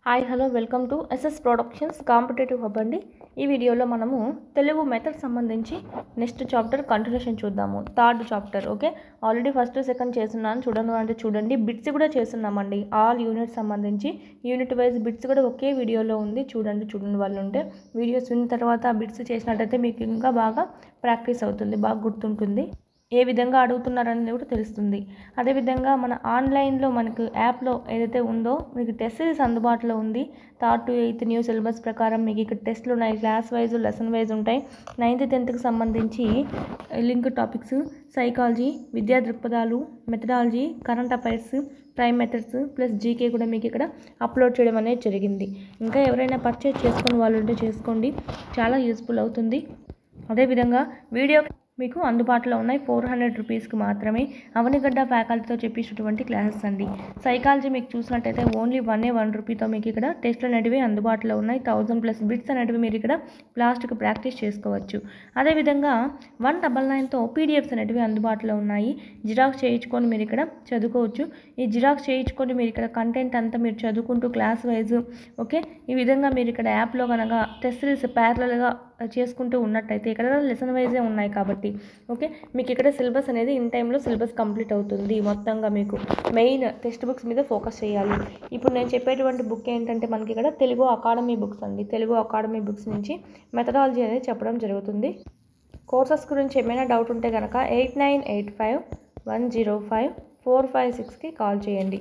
hi hello welcome to SS productions competitive hub అండి ఈ వీడియోలో మనము తెలుగు మెథడ్ సంబంధించి నెక్స్ట్ చాప్టర్ కంటిన్యూషన్ చూద్దాము third chapter okay already first second చేస్తున్నాను చూడను అంటే చూడండి బిట్స్ కూడా చేస్తున్నామండి ఆల్ యూనిట్ సంబంధించి యూనిట్ వైజ్ బిట్స్ కూడా ఒకే వీడియోలో ఉంది చూడండి చూడండి వాళ్ళు ఉంటే వీడియోస్ విన్న తర్వాత బిట్స్ చేసినట్టయితే మీకు ఇంకా బాగా ప్రాక్టీస్ అవుతుంది బాగా గుర్తుంటుంది ఏ విధంగా అడుగుతున్నారనేది కూడా తెలుస్తుంది అదేవిధంగా మన ఆన్లైన్లో మనకు యాప్లో ఏదైతే ఉందో మీకు టెస్ట్ సిరీస్ అందుబాటులో ఉంది third to eighth new syllabus ప్రకారం మీకు ఇక్కడ టెస్ట్లు ఉన్నాయి క్లాస్ వైజ్ లెసన్ వైజ్ ఉంటాయి నైన్త్ టెన్త్కి సంబంధించి లింక్ టాపిక్స్ సైకాలజీ విద్యా దృక్పథాలు methodology current affairs prime methods plus GK కూడా మీకు ఇక్కడ అప్లోడ్ చేయడం అనేది జరిగింది ఇంకా ఎవరైనా పర్చేజ్ చేసుకుని వాళ్ళు ఉంటే చేసుకోండి చాలా యూస్ఫుల్ అవుతుంది అదేవిధంగా వీడియో మీకు అందుబాటులో ఉన్నాయి ఫోర్ హండ్రెడ్ రూపీస్కి మాత్రమే అవనిగడ్డ ఫ్యాకల్టీతో చెప్పేటటువంటి క్లాసెస్ అండి సైకాలజీ మీకు చూసినట్టయితే ఓన్లీ వన్ ఏ వన్ రూపీతో మీకు ఇక్కడ టెస్ట్లు అనేటివి అందుబాటులో ఉన్నాయి థౌజండ్ ప్లస్ బిట్స్ అనేటివి మీరు ఇక్కడ లాస్ట్కి ప్రాక్టీస్ చేసుకోవచ్చు అదేవిధంగా వన్ డబల్ నైన్తో పీడిఎఫ్స్ అనేటివి అందుబాటులో ఉన్నాయి జిరాక్స్ చేయించుకొని మీరు ఇక్కడ చదువుకోవచ్చు ఈ జిరాక్స్ చేయించుకొని మీరు ఇక్కడ కంటెంట్ అంతా మీరు చదువుకుంటూ క్లాస్ వైజ్ ఓకే ఈ విధంగా మీరు ఇక్కడ యాప్లో కనుక టెస్ట్ సిరీస్ ప్యారలల్గా చేసుకుంటూ ఉన్నట్టయితే ఇక్కడ లెసన్ వైజే ఉన్నాయి కాబట్టి ఓకే మీకు ఇక్కడ సిలబస్ అనేది ఇన్ టైంలో సిలబస్ కంప్లీట్ అవుతుంది మొత్తంగా మీకు మెయిన్ టెక్స్ట్ బుక్స్ మీద ఫోకస్ చేయాలి ఇప్పుడు నేను చెప్పేటువంటి బుక్ ఏంటంటే మనకి ఇక్కడ తెలుగు అకాడమీ బుక్స్ అండి తెలుగు అకాడమీ బుక్స్ నుంచి మెథడాలజీ అనేది చెప్పడం జరుగుతుంది కోర్సెస్ గురించి ఏమైనా డౌట్ ఉంటే కనుక eight nine eight five one zero five four five సిక్స్కి కాల్ చేయండి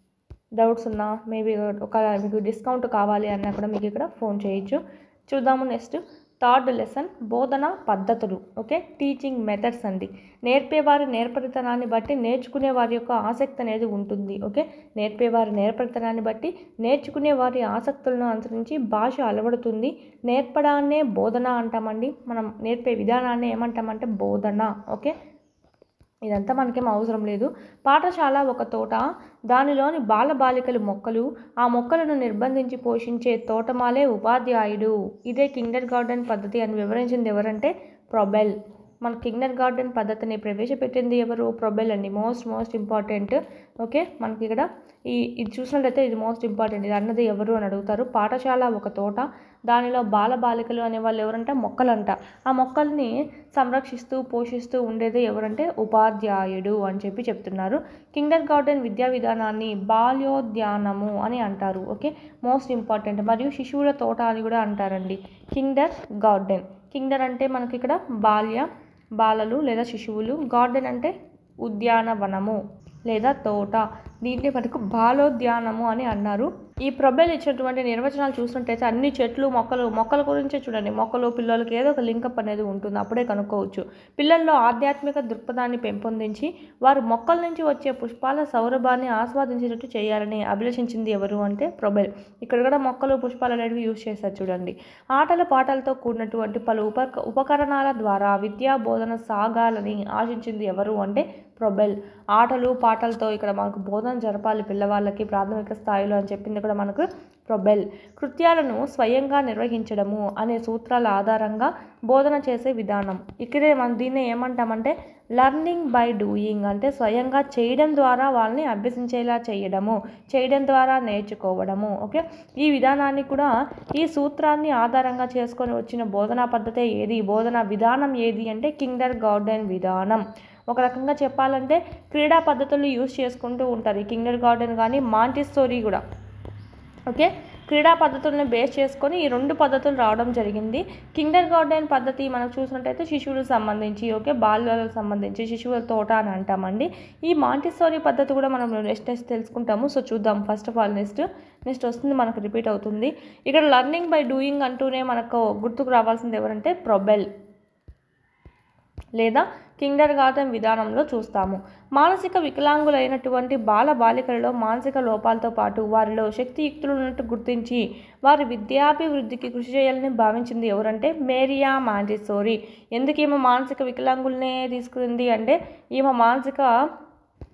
డౌట్స్ ఉన్నా మేబీ ఒక మీకు డిస్కౌంట్ కావాలి అన్నా కూడా మీకు ఇక్కడ ఫోన్ చేయొచ్చు చూద్దాము నెక్స్ట్ థర్డ్ లెసన్ బోధన పద్ధతులు ఓకే టీచింగ్ మెథడ్స్ అండి నేర్పేవారి నేర్పరితనాన్ని బట్టి నేర్చుకునే వారి యొక్క ఆసక్తి అనేది ఉంటుంది ఓకే నేర్పేవారి నేర్పరితనాన్ని బట్టి నేర్చుకునే వారి ఆసక్తులను అనుసరించి భాష అలవడుతుంది నేర్పడాన్నే బోధన అంటామండి మనం నేర్పే విధానాన్ని ఏమంటామంటే బోధన ఓకే ఇదంతా మనకేం అవసరం లేదు పాఠశాల ఒక తోట దానిలోని బాలబాలికలు మొక్కలు ఆ మొక్కలను నిర్బంధించి పోషించే తోటమాలే ఉపాధ్యాయుడు ఇదే కిండర్ గార్డెన్ పద్ధతి అని వివరించింది ఎవరంటే ప్రొబెల్ మన కిండర్ గార్డెన్ పద్ధతిని ప్రవేశపెట్టింది ఎవరు ప్రొబెల్ అండి మోస్ట్ మోస్ట్ ఇంపార్టెంట్ ఓకే మనకి ఇక్కడ ఈ ఇది చూసినట్లయితే ఇది మోస్ట్ ఇంపార్టెంట్ ఇది అన్నది ఎవరు అని అడుగుతారు పాఠశాల ఒక తోట దానిలో బాలబాలికలు అనే వాళ్ళు ఎవరంటే మొక్కలంట ఆ మొక్కల్ని సంరక్షిస్తూ పోషిస్తూ ఉండేది ఎవరంటే ఉపాధ్యాయుడు అని చెప్పి చెప్తున్నారు కిండర్ గార్డెన్ విద్యా విధానాన్ని బాల్యోద్యానము అని అంటారు ఓకే మోస్ట్ ఇంపార్టెంట్ మరియు శిశువుల తోట అని కూడా అంటారండి కిండర్ గార్డెన్ కిండర్ అంటే మనకి ఇక్కడ బాల్య బాలలు లేదా శిశువులు గార్డెన్ అంటే ఉద్యానవనము లేదా తోట దీన్ని మనకు బాలోద్యానము అని అన్నారు ఈ ప్రొబెల్ ఇచ్చినటువంటి నిర్వచనాలు చూసినట్టయితే అన్ని చెట్లు మొక్కలు మొక్కల గురించే చూడండి మొక్కలు పిల్లలకి ఏదో ఒక లింకప్ అనేది ఉంటుంది అప్పుడే కనుక్కోవచ్చు పిల్లల్లో ఆధ్యాత్మిక దృక్పథాన్ని పెంపొందించి వారు మొక్కల నుంచి వచ్చే పుష్పాల సౌరభాన్ని ఆస్వాదించేటట్టు చేయాలని అభిలషించింది ఎవరు అంటే ప్రొబెల్ ఇక్కడ కూడా మొక్కలు పుష్పాలు అనేవి యూజ్ చేస్తారు చూడండి ఆటల పాటలతో కూడినటువంటి పలు ఉప ఉపకరణాల ద్వారా విద్యా బోధన సాగాలని ఆశించింది ఎవరు అంటే ప్రొబెల్ ఆటలు పాటలతో ఇక్కడ మనకు బోధన జరపాలి పిల్లవాళ్ళకి ప్రాథమిక స్థాయిలో అని చెప్పింది కూడా మనకు ప్రొబెల్ కృత్యాలను స్వయంగా నిర్వహించడము అనే సూత్రాల ఆధారంగా బోధన చేసే విధానం ఇక్కడే మనం దీన్ని ఏమంటామంటే లర్నింగ్ బై డూయింగ్ అంటే స్వయంగా చేయడం ద్వారా వాళ్ళని అభ్యసించేలా చేయడము చేయడం ద్వారా నేర్చుకోవడము ఓకే ఈ విధానాన్ని కూడా ఈ సూత్రాన్ని ఆధారంగా చేసుకొని వచ్చిన బోధనా పద్ధతే ఏది బోధనా విధానం ఏది అంటే కిండర్ గార్డెన్ విధానం ఒక రకంగా చెప్పాలంటే క్రీడా పద్ధతులు యూస్ చేసుకుంటూ ఉంటారు ఈ కిండర్ గార్డెన్ కానీ మాంటిస్టోరీ కూడా ఓకే క్రీడా పద్ధతులను బేస్ చేసుకొని ఈ రెండు పద్ధతులు రావడం జరిగింది కిండర్ గార్డెన్ పద్ధతి మనకు చూసినట్టయితే శిశువులకు సంబంధించి ఓకే బాల్యాలకు సంబంధించి శిశువుల తోట అని అంటామండి ఈ మాంటిస్టోరీ పద్ధతి కూడా మనం నెక్స్ట్ నెక్స్ట్ తెలుసుకుంటాము సో చూద్దాం first of all next next వస్తుంది మనకు రిపీట్ అవుతుంది ఇక్కడ లర్నింగ్ బై డూయింగ్ అంటూనే మనకు గుర్తుకు రావాల్సింది ఎవరంటే ప్రొబెల్ లేదా కిండర్ గార్డెన్ విధానంలో చూస్తాము మానసిక వికలాంగులైనటువంటి బాల బాలికలలో మానసిక లోపాలతో పాటు వారిలో శక్తియుక్తులు ఉన్నట్టు గుర్తించి వారి విద్యాభివృద్ధికి కృషి చేయాలని భావించింది ఎవరంటే మేరియా మాంటిసోరీ ఎందుకు ఈమె మానసిక వికలాంగులనే తీసుకుంది అంటే ఈమె మానసిక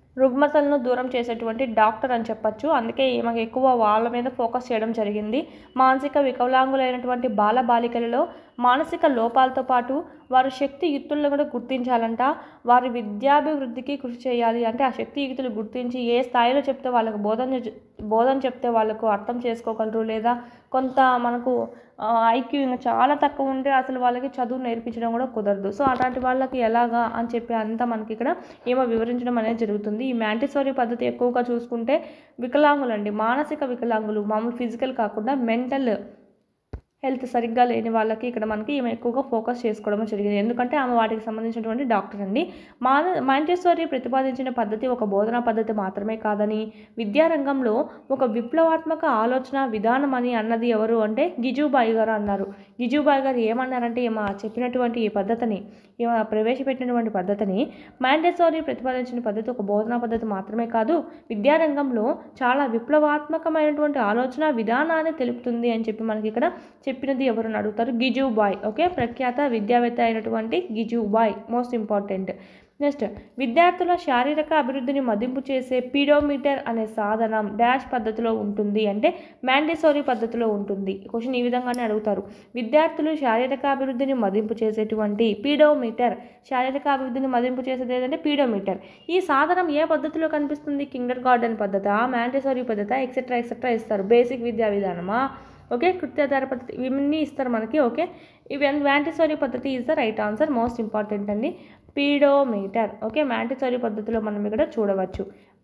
రుగ్మతలను దూరం చేసేటువంటి డాక్టర్ అని చెప్పొచ్చు అందుకే ఈమెకు ఎక్కువ వాళ్ళ మీద ఫోకస్ చేయడం జరిగింది మానసిక వికలాంగులైనటువంటి బాల బాలికలలో మానసిక లోపాలతో పాటు వారి శక్తి యుక్తులను కూడా గుర్తించాలంట వారి విద్యాభివృద్ధికి కృషి చేయాలి అంటే ఆ శక్తి యుక్తులు గుర్తించి ఏ స్థాయిలో చెప్తే వాళ్ళకు బోధన చే- బోధన చెప్తే వాళ్ళకు అర్థం చేసుకోగలరు లేదా కొంత మనకు ఐక్యూ ఇంకా చాలా తక్కువ ఉంటే అసలు వాళ్ళకి చదువు నేర్పించడం కూడా కుదరదు సో అలాంటి వాళ్ళకి ఎలాగా అని చెప్పి అంతా మనకి ఇక్కడ ఏమో వివరించడం అనేది జరుగుతుంది ఈ మ్యాంటిసోరీ పద్ధతి ఎక్కువగా చూసుకుంటే వికలాంగులండి మానసిక వికలాంగులు మామూలు ఫిజికల్ కాకుండా మెంటల్ హెల్త్ సరిగ్గా లేని వాళ్ళకి ఇక్కడ మనకి ఈమె ఎక్కువగా ఫోకస్ చేసుకోవడం జరిగింది ఎందుకంటే ఆమె వాటికి సంబంధించినటువంటి డాక్టర్ అండి మాన మాంటెసోరీ ప్రతిపాదించిన పద్ధతి ఒక బోధనా పద్ధతి మాత్రమే కాదని విద్యారంగంలో ఒక విప్లవాత్మక ఆలోచన విధానం అని అన్నది ఎవరు అంటే గిజుబాయి గారు అన్నారు గిజుబాయి గారు ఏమన్నారంటే ఈమె చెప్పినటువంటి ఈ పద్ధతిని ఈమె ప్రవేశపెట్టినటువంటి పద్ధతిని మాంటెసోరీ ప్రతిపాదించిన పద్ధతి ఒక బోధనా పద్ధతి మాత్రమే కాదు విద్యారంగంలో చాలా విప్లవాత్మకమైనటువంటి ఆలోచన విధానాన్ని తెలుపుతుంది అని చెప్పి మనకి ఇక్కడ చెప్పినది ఎవరని అడుగుతారు గిజుబాయ్ ఓకే ప్రఖ్యాత విద్యావేత్త అయినటువంటి గిజుబాయ్ మోస్ట్ ఇంపార్టెంట్ నెక్స్ట్ విద్యార్థుల శారీరక అభివృద్ధిని మదింపు చేసే పీడోమీటర్ అనే సాధనం డాష్ పద్ధతిలో ఉంటుంది అంటే మ్యాండేసోరీ పద్ధతిలో ఉంటుంది క్వశ్చన్ ఈ విధంగానే అడుగుతారు విద్యార్థులు శారీరక అభివృద్ధిని మదింపు చేసేటువంటి పీడోమీటర్ శారీరక అభివృద్ధిని మదింపు చేసేది ఏదంటే పీడోమీటర్ ఈ సాధనం ఏ పద్ధతిలో కనిపిస్తుంది కిండర్ గార్డెన్ పద్ధత మ్యాండేసోరీ పద్ధత ఎక్సెట్రా ఎక్సెట్రా ఇస్తారు బేసిక్ విద్యా విధానమా ఓకే కృత్యాధార పద్ధతి ఇవన్నీ ఇస్తారు మనకి ఓకే ఇవి మ్యాంటిసోరీ పద్ధతి is the right answer most important అండి పీడోమీటర్ ఓకే మ్యాంటిసోరీ పద్ధతిలో మనం ఇక్కడ చూడవచ్చు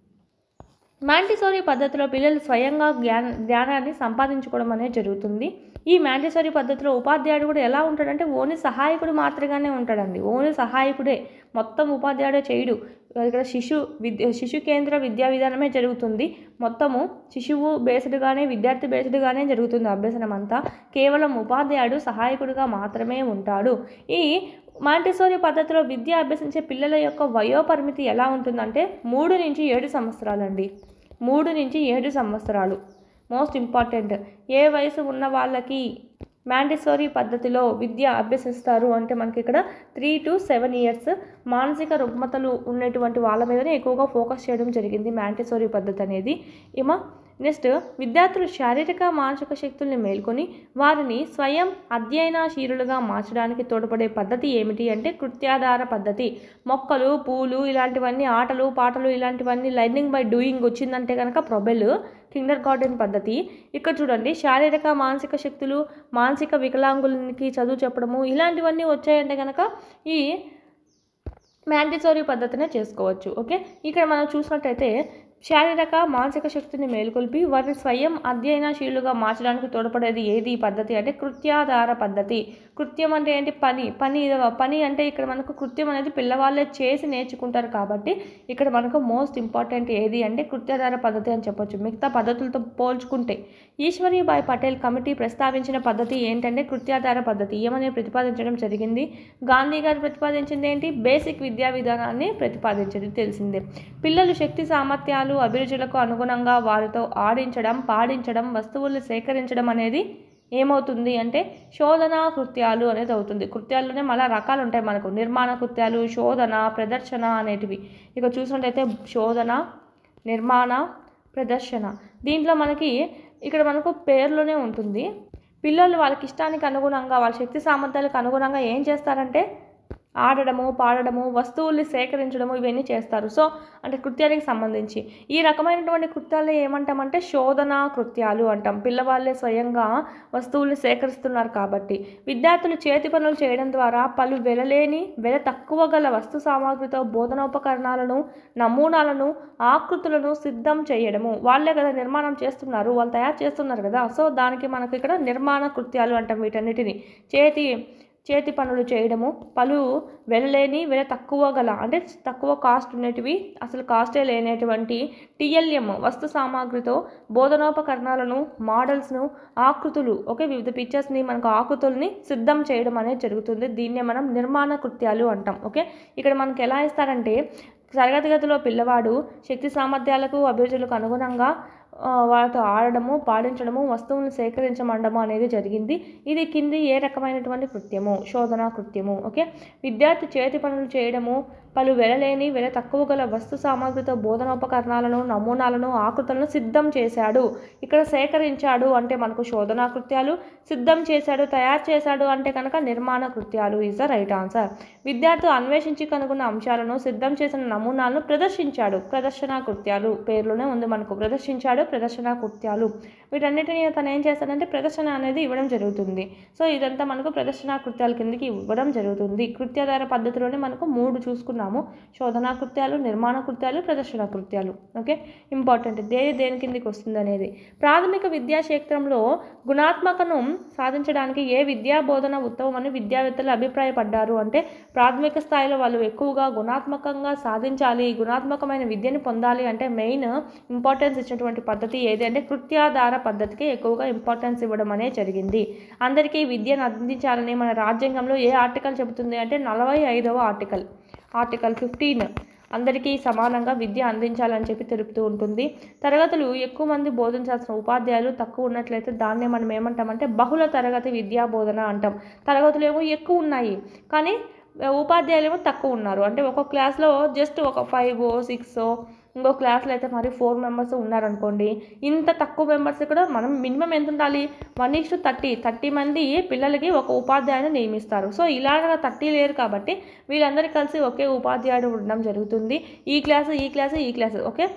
మ్యాంటిసోరీ పద్ధతిలో పిల్లలు స్వయంగా జ్ఞాన జ్ఞానాన్ని సంపాదించుకోవడం అనేది జరుగుతుంది ఈ మ్యాంటిసోరీ పద్ధతిలో ఉపాధ్యాయుడు కూడా ఎలా ఉంటాడంటే ఓన్లీ సహాయకుడు మాత్రమే ఉంటాడండి ఓన్లీ సహాయకుడే మొత్తం ఉపాధ్యాయుడే చేయడు ఇక్కడ శిశు విద్య శిశు కేంద్ర విద్యా విధానమే జరుగుతుంది మొత్తము శిశువు బేస్డ్గానే విద్యార్థి బేస్డ్గానే జరుగుతుంది అభ్యసనం అంతా కేవలం ఉపాధ్యాయుడు సహాయకుడిగా మాత్రమే ఉంటాడు ఈ మాంటిసోరీ పద్ధతిలో విద్య అభ్యసించే పిల్లల యొక్క వయోపరిమితి ఎలా ఉంటుందంటే మూడు నుంచి ఏడు సంవత్సరాలండి మూడు నుంచి ఏడు సంవత్సరాలు మోస్ట్ ఇంపార్టెంట్ ఏ వయసు ఉన్న వాళ్ళకి మ్యాండేసరీ పద్ధతిలో విద్య అభ్యసిస్తారు అంటే మనకి ఇక్కడ త్రీ టు సెవెన్ ఇయర్స్ మానసిక రుగ్మతలు ఉన్నటువంటి వాళ్ళ మీదనే ఎక్కువగా ఫోకస్ చేయడం జరిగింది మ్యాంటేసరీ పద్ధతి అనేది ఏమో నెక్స్ట్ విద్యార్థులు శారీరక మానసిక శక్తుల్ని మేల్కొని వారిని స్వయం అధ్యయనశీలులుగా మార్చడానికి తోడ్పడే పద్ధతి ఏమిటి అంటే కృత్యాధార పద్ధతి మొక్కలు పూలు ఇలాంటివన్నీ ఆటలు పాటలు ఇలాంటివన్నీ లర్నింగ్ బై డూయింగ్ వచ్చిందంటే కనుక ప్రొబెల్ కిండర్ గార్డెన్ పద్ధతి ఇక్కడ చూడండి శారీరక మానసిక శక్తులు మానసిక వికలాంగులకి చదువు చెప్పడము ఇలాంటివన్నీ వచ్చాయంటే కనుక ఈ మ్యాండేటరీ పద్ధతినే చేసుకోవచ్చు ఓకే ఇక్కడ మనం చూసినట్టయితే శారీరక మానసిక శక్తిని మేలుకొల్పి వారిని స్వయం అధ్యయనశీలుగా మార్చడానికి తోడ్పడేది ఏది ఈ పద్ధతి అంటే కృత్యాధార పద్ధతి కృత్యం అంటే ఏంటి పని పని పని అంటే ఇక్కడ మనకు కృత్యం అనేది పిల్లవాళ్ళే చేసి నేర్చుకుంటారు కాబట్టి ఇక్కడ మనకు మోస్ట్ ఇంపార్టెంట్ ఏది అంటే కృత్యాధార పద్ధతి అని చెప్పొచ్చు మిగతా పద్ధతులతో పోల్చుకుంటే ఈశ్వరీబాయి పటేల్ కమిటీ ప్రస్తావించిన పద్ధతి ఏంటంటే కృత్యాధార పద్ధతి ఏమని ప్రతిపాదించడం జరిగింది గాంధీ గారు ప్రతిపాదించింది ఏంటి బేసిక్ విద్యా విధానాన్ని ప్రతిపాదించింది తెలిసిందే పిల్లలు శక్తి సామర్థ్యాలు అభిరుచులకు అనుగుణంగా వారితో ఆడించడం పాడించడం వస్తువుల్ని సేకరించడం అనేది ఏమవుతుంది అంటే శోధన కృత్యాలు అనేది అవుతుంది కృత్యాల్లోనే మళ్ళీ రకాలు ఉంటాయి మనకు నిర్మాణ కృత్యాలు శోధన ప్రదర్శన అనేటివి ఇక చూసినట్టయితే శోధన నిర్మాణ ప్రదర్శన దీంట్లో మనకి ఇక్కడ మనకు పేర్లోనే ఉంటుంది పిల్లలు వాళ్ళకి ఇష్టానికి అనుగుణంగా వాళ్ళ శక్తి సామర్థ్యాలకు అనుగుణంగా ఏం చేస్తారంటే ఆడడము పాడడము వస్తువుల్ని సేకరించడము ఇవన్నీ చేస్తారు సో అంటే కృత్యానికి సంబంధించి ఈ రకమైనటువంటి కృత్యాలు ఏమంటామంటే శోధన కృత్యాలు అంటాం పిల్లవాళ్ళే స్వయంగా వస్తువుల్ని సేకరిస్తున్నారు కాబట్టి విద్యార్థులు చేతి పనులు చేయడం ద్వారా పలు వెలలేని వెల తక్కువ గల వస్తు సామాగ్రితో బోధనోపకరణాలను నమూనాలను ఆకృతులను సిద్ధం చేయడము వాళ్ళే కదా నిర్మాణం చేస్తున్నారు వాళ్ళు తయారు చేస్తున్నారు కదా సో దానికి మనకి ఇక్కడ నిర్మాణ కృత్యాలు అంటాం వీటన్నిటిని చేతి చేతి పనులు చేయడము పలు వెళ్ళలేని వెల తక్కువ గల అంటే తక్కువ కాస్ట్ ఉండేటివి అసలు కాస్టే లేనటువంటి టిఎల్ఎం వస్తు సామాగ్రితో బోధనోపకరణాలను మోడల్స్ను ఆకృతులు ఓకే వివిధ పిక్చర్స్ని మనకు ఆకృతుల్ని సిద్ధం చేయడం అనేది జరుగుతుంది దీన్నే మనం నిర్మాణ కృత్యాలు అంటాం ఓకే ఇక్కడ మనకి ఎలా ఇస్తారంటే తరగతి గదిలో పిల్లవాడు శక్తి సామర్థ్యాలకు అభిరుచులకు అనుగుణంగా ఆ, వాళ్ళతో ఆడడము పాడించడము వస్తువులను సేకరించమండము అనేది జరిగింది ఇది కింది ఏ రకమైనటువంటి కృత్యము శోధన కృత్యము ఓకే విద్యార్థి చేతి పనులు చేయడము పలు వెలలేని వెల తక్కువ గల వస్తు సామాగ్రితో బోధనోపకరణాలను నమూనాలను ఆకృతులను సిద్ధం చేశాడు ఇక్కడ సేకరించాడు అంటే మనకు శోధనా కృత్యాలు సిద్ధం చేశాడు తయారు చేశాడు అంటే కనుక నిర్మాణ కృత్యాలు ఈజ్ ద రైట్ ఆన్సర్ విద్యార్థి అన్వేషించి కనుగొన్న అంశాలను సిద్ధం చేసిన నమూనాలను ప్రదర్శించాడు ప్రదర్శన కృత్యాలు పేర్లోనే ఉంది మనకు ప్రదర్శించాడు ప్రదర్శన కృత్యాలు వీటన్నిటిని తను ఏం చేస్తాడంటే ప్రదర్శన అనేది ఇవ్వడం జరుగుతుంది సో ఇదంతా మనకు ప్రదర్శన కృత్యాల కిందకి ఇవ్వడం జరుగుతుంది కృత్యాధార పద్ధతిలోనే మనకు మూడు చూసుకున్నాము శోధనా కృత్యాలు నిర్మాణ కృత్యాలు ప్రదర్శన కృత్యాలు ఓకే ఇంపార్టెంట్ దేని దేని కిందకి వస్తుంది అనేది ప్రాథమిక విద్యా క్షేత్రంలో గుణాత్మకను సాధించడానికి ఏ విద్యా బోధన ఉత్తమమని విద్యావేత్తలు అభిప్రాయపడ్డారు అంటే ప్రాథమిక స్థాయిలో వాళ్ళు ఎక్కువగా గుణాత్మకంగా సాధించాలి గుణాత్మకమైన విద్యను పొందాలి అంటే మెయిన్ ఇంపార్టెన్స్ ఇచ్చినటువంటి పద్ధతి ఏది అంటే కృత్యాధార పద్ధతికి ఎక్కువగా ఇంపార్టెన్స్ ఇవ్వడం అనేది జరిగింది అందరికీ విద్యను అందించాలని మన రాజ్యాంగంలో ఏ ఆర్టికల్ చెబుతుంది అంటే నలభై ఐదవ ఆర్టికల్ ఆర్టికల్ ఫిఫ్టీన్ అందరికీ సమానంగా విద్య అందించాలని చెప్పి తెలుపుతూ ఉంటుంది తరగతులు ఎక్కువ మంది బోధించాల్సిన ఉపాధ్యాయులు తక్కువ ఉన్నట్లయితే దాన్నే మనం ఏమంటామంటే బహుళ తరగతి విద్యా బోధన అంటాం తరగతులు ఏమో ఎక్కువ ఉన్నాయి కానీ ఉపాధ్యాయులు ఏమో తక్కువ ఉన్నారు అంటే ఒక క్లాస్లో జస్ట్ ఒక ఫైవ్ సిక్స్ ఇంకో క్లాస్లో అయితే మరి ఫోర్ మెంబర్స్ ఉన్నారనుకోండి ఇంత తక్కువ మెంబర్స్ కూడా మనం మినిమం ఎంత ఉండాలి one is to thirty thirty మంది పిల్లలకి ఒక ఉపాధ్యాయుని నియమిస్తారు సో ఇలాగ థర్టీ లేరు కాబట్టి వీళ్ళందరూ కలిసి ఒకే ఉపాధ్యాయుడు ఉండడం జరుగుతుంది ఈ క్లాసు ఈ క్లాసు ఈ క్లాసు ఓకే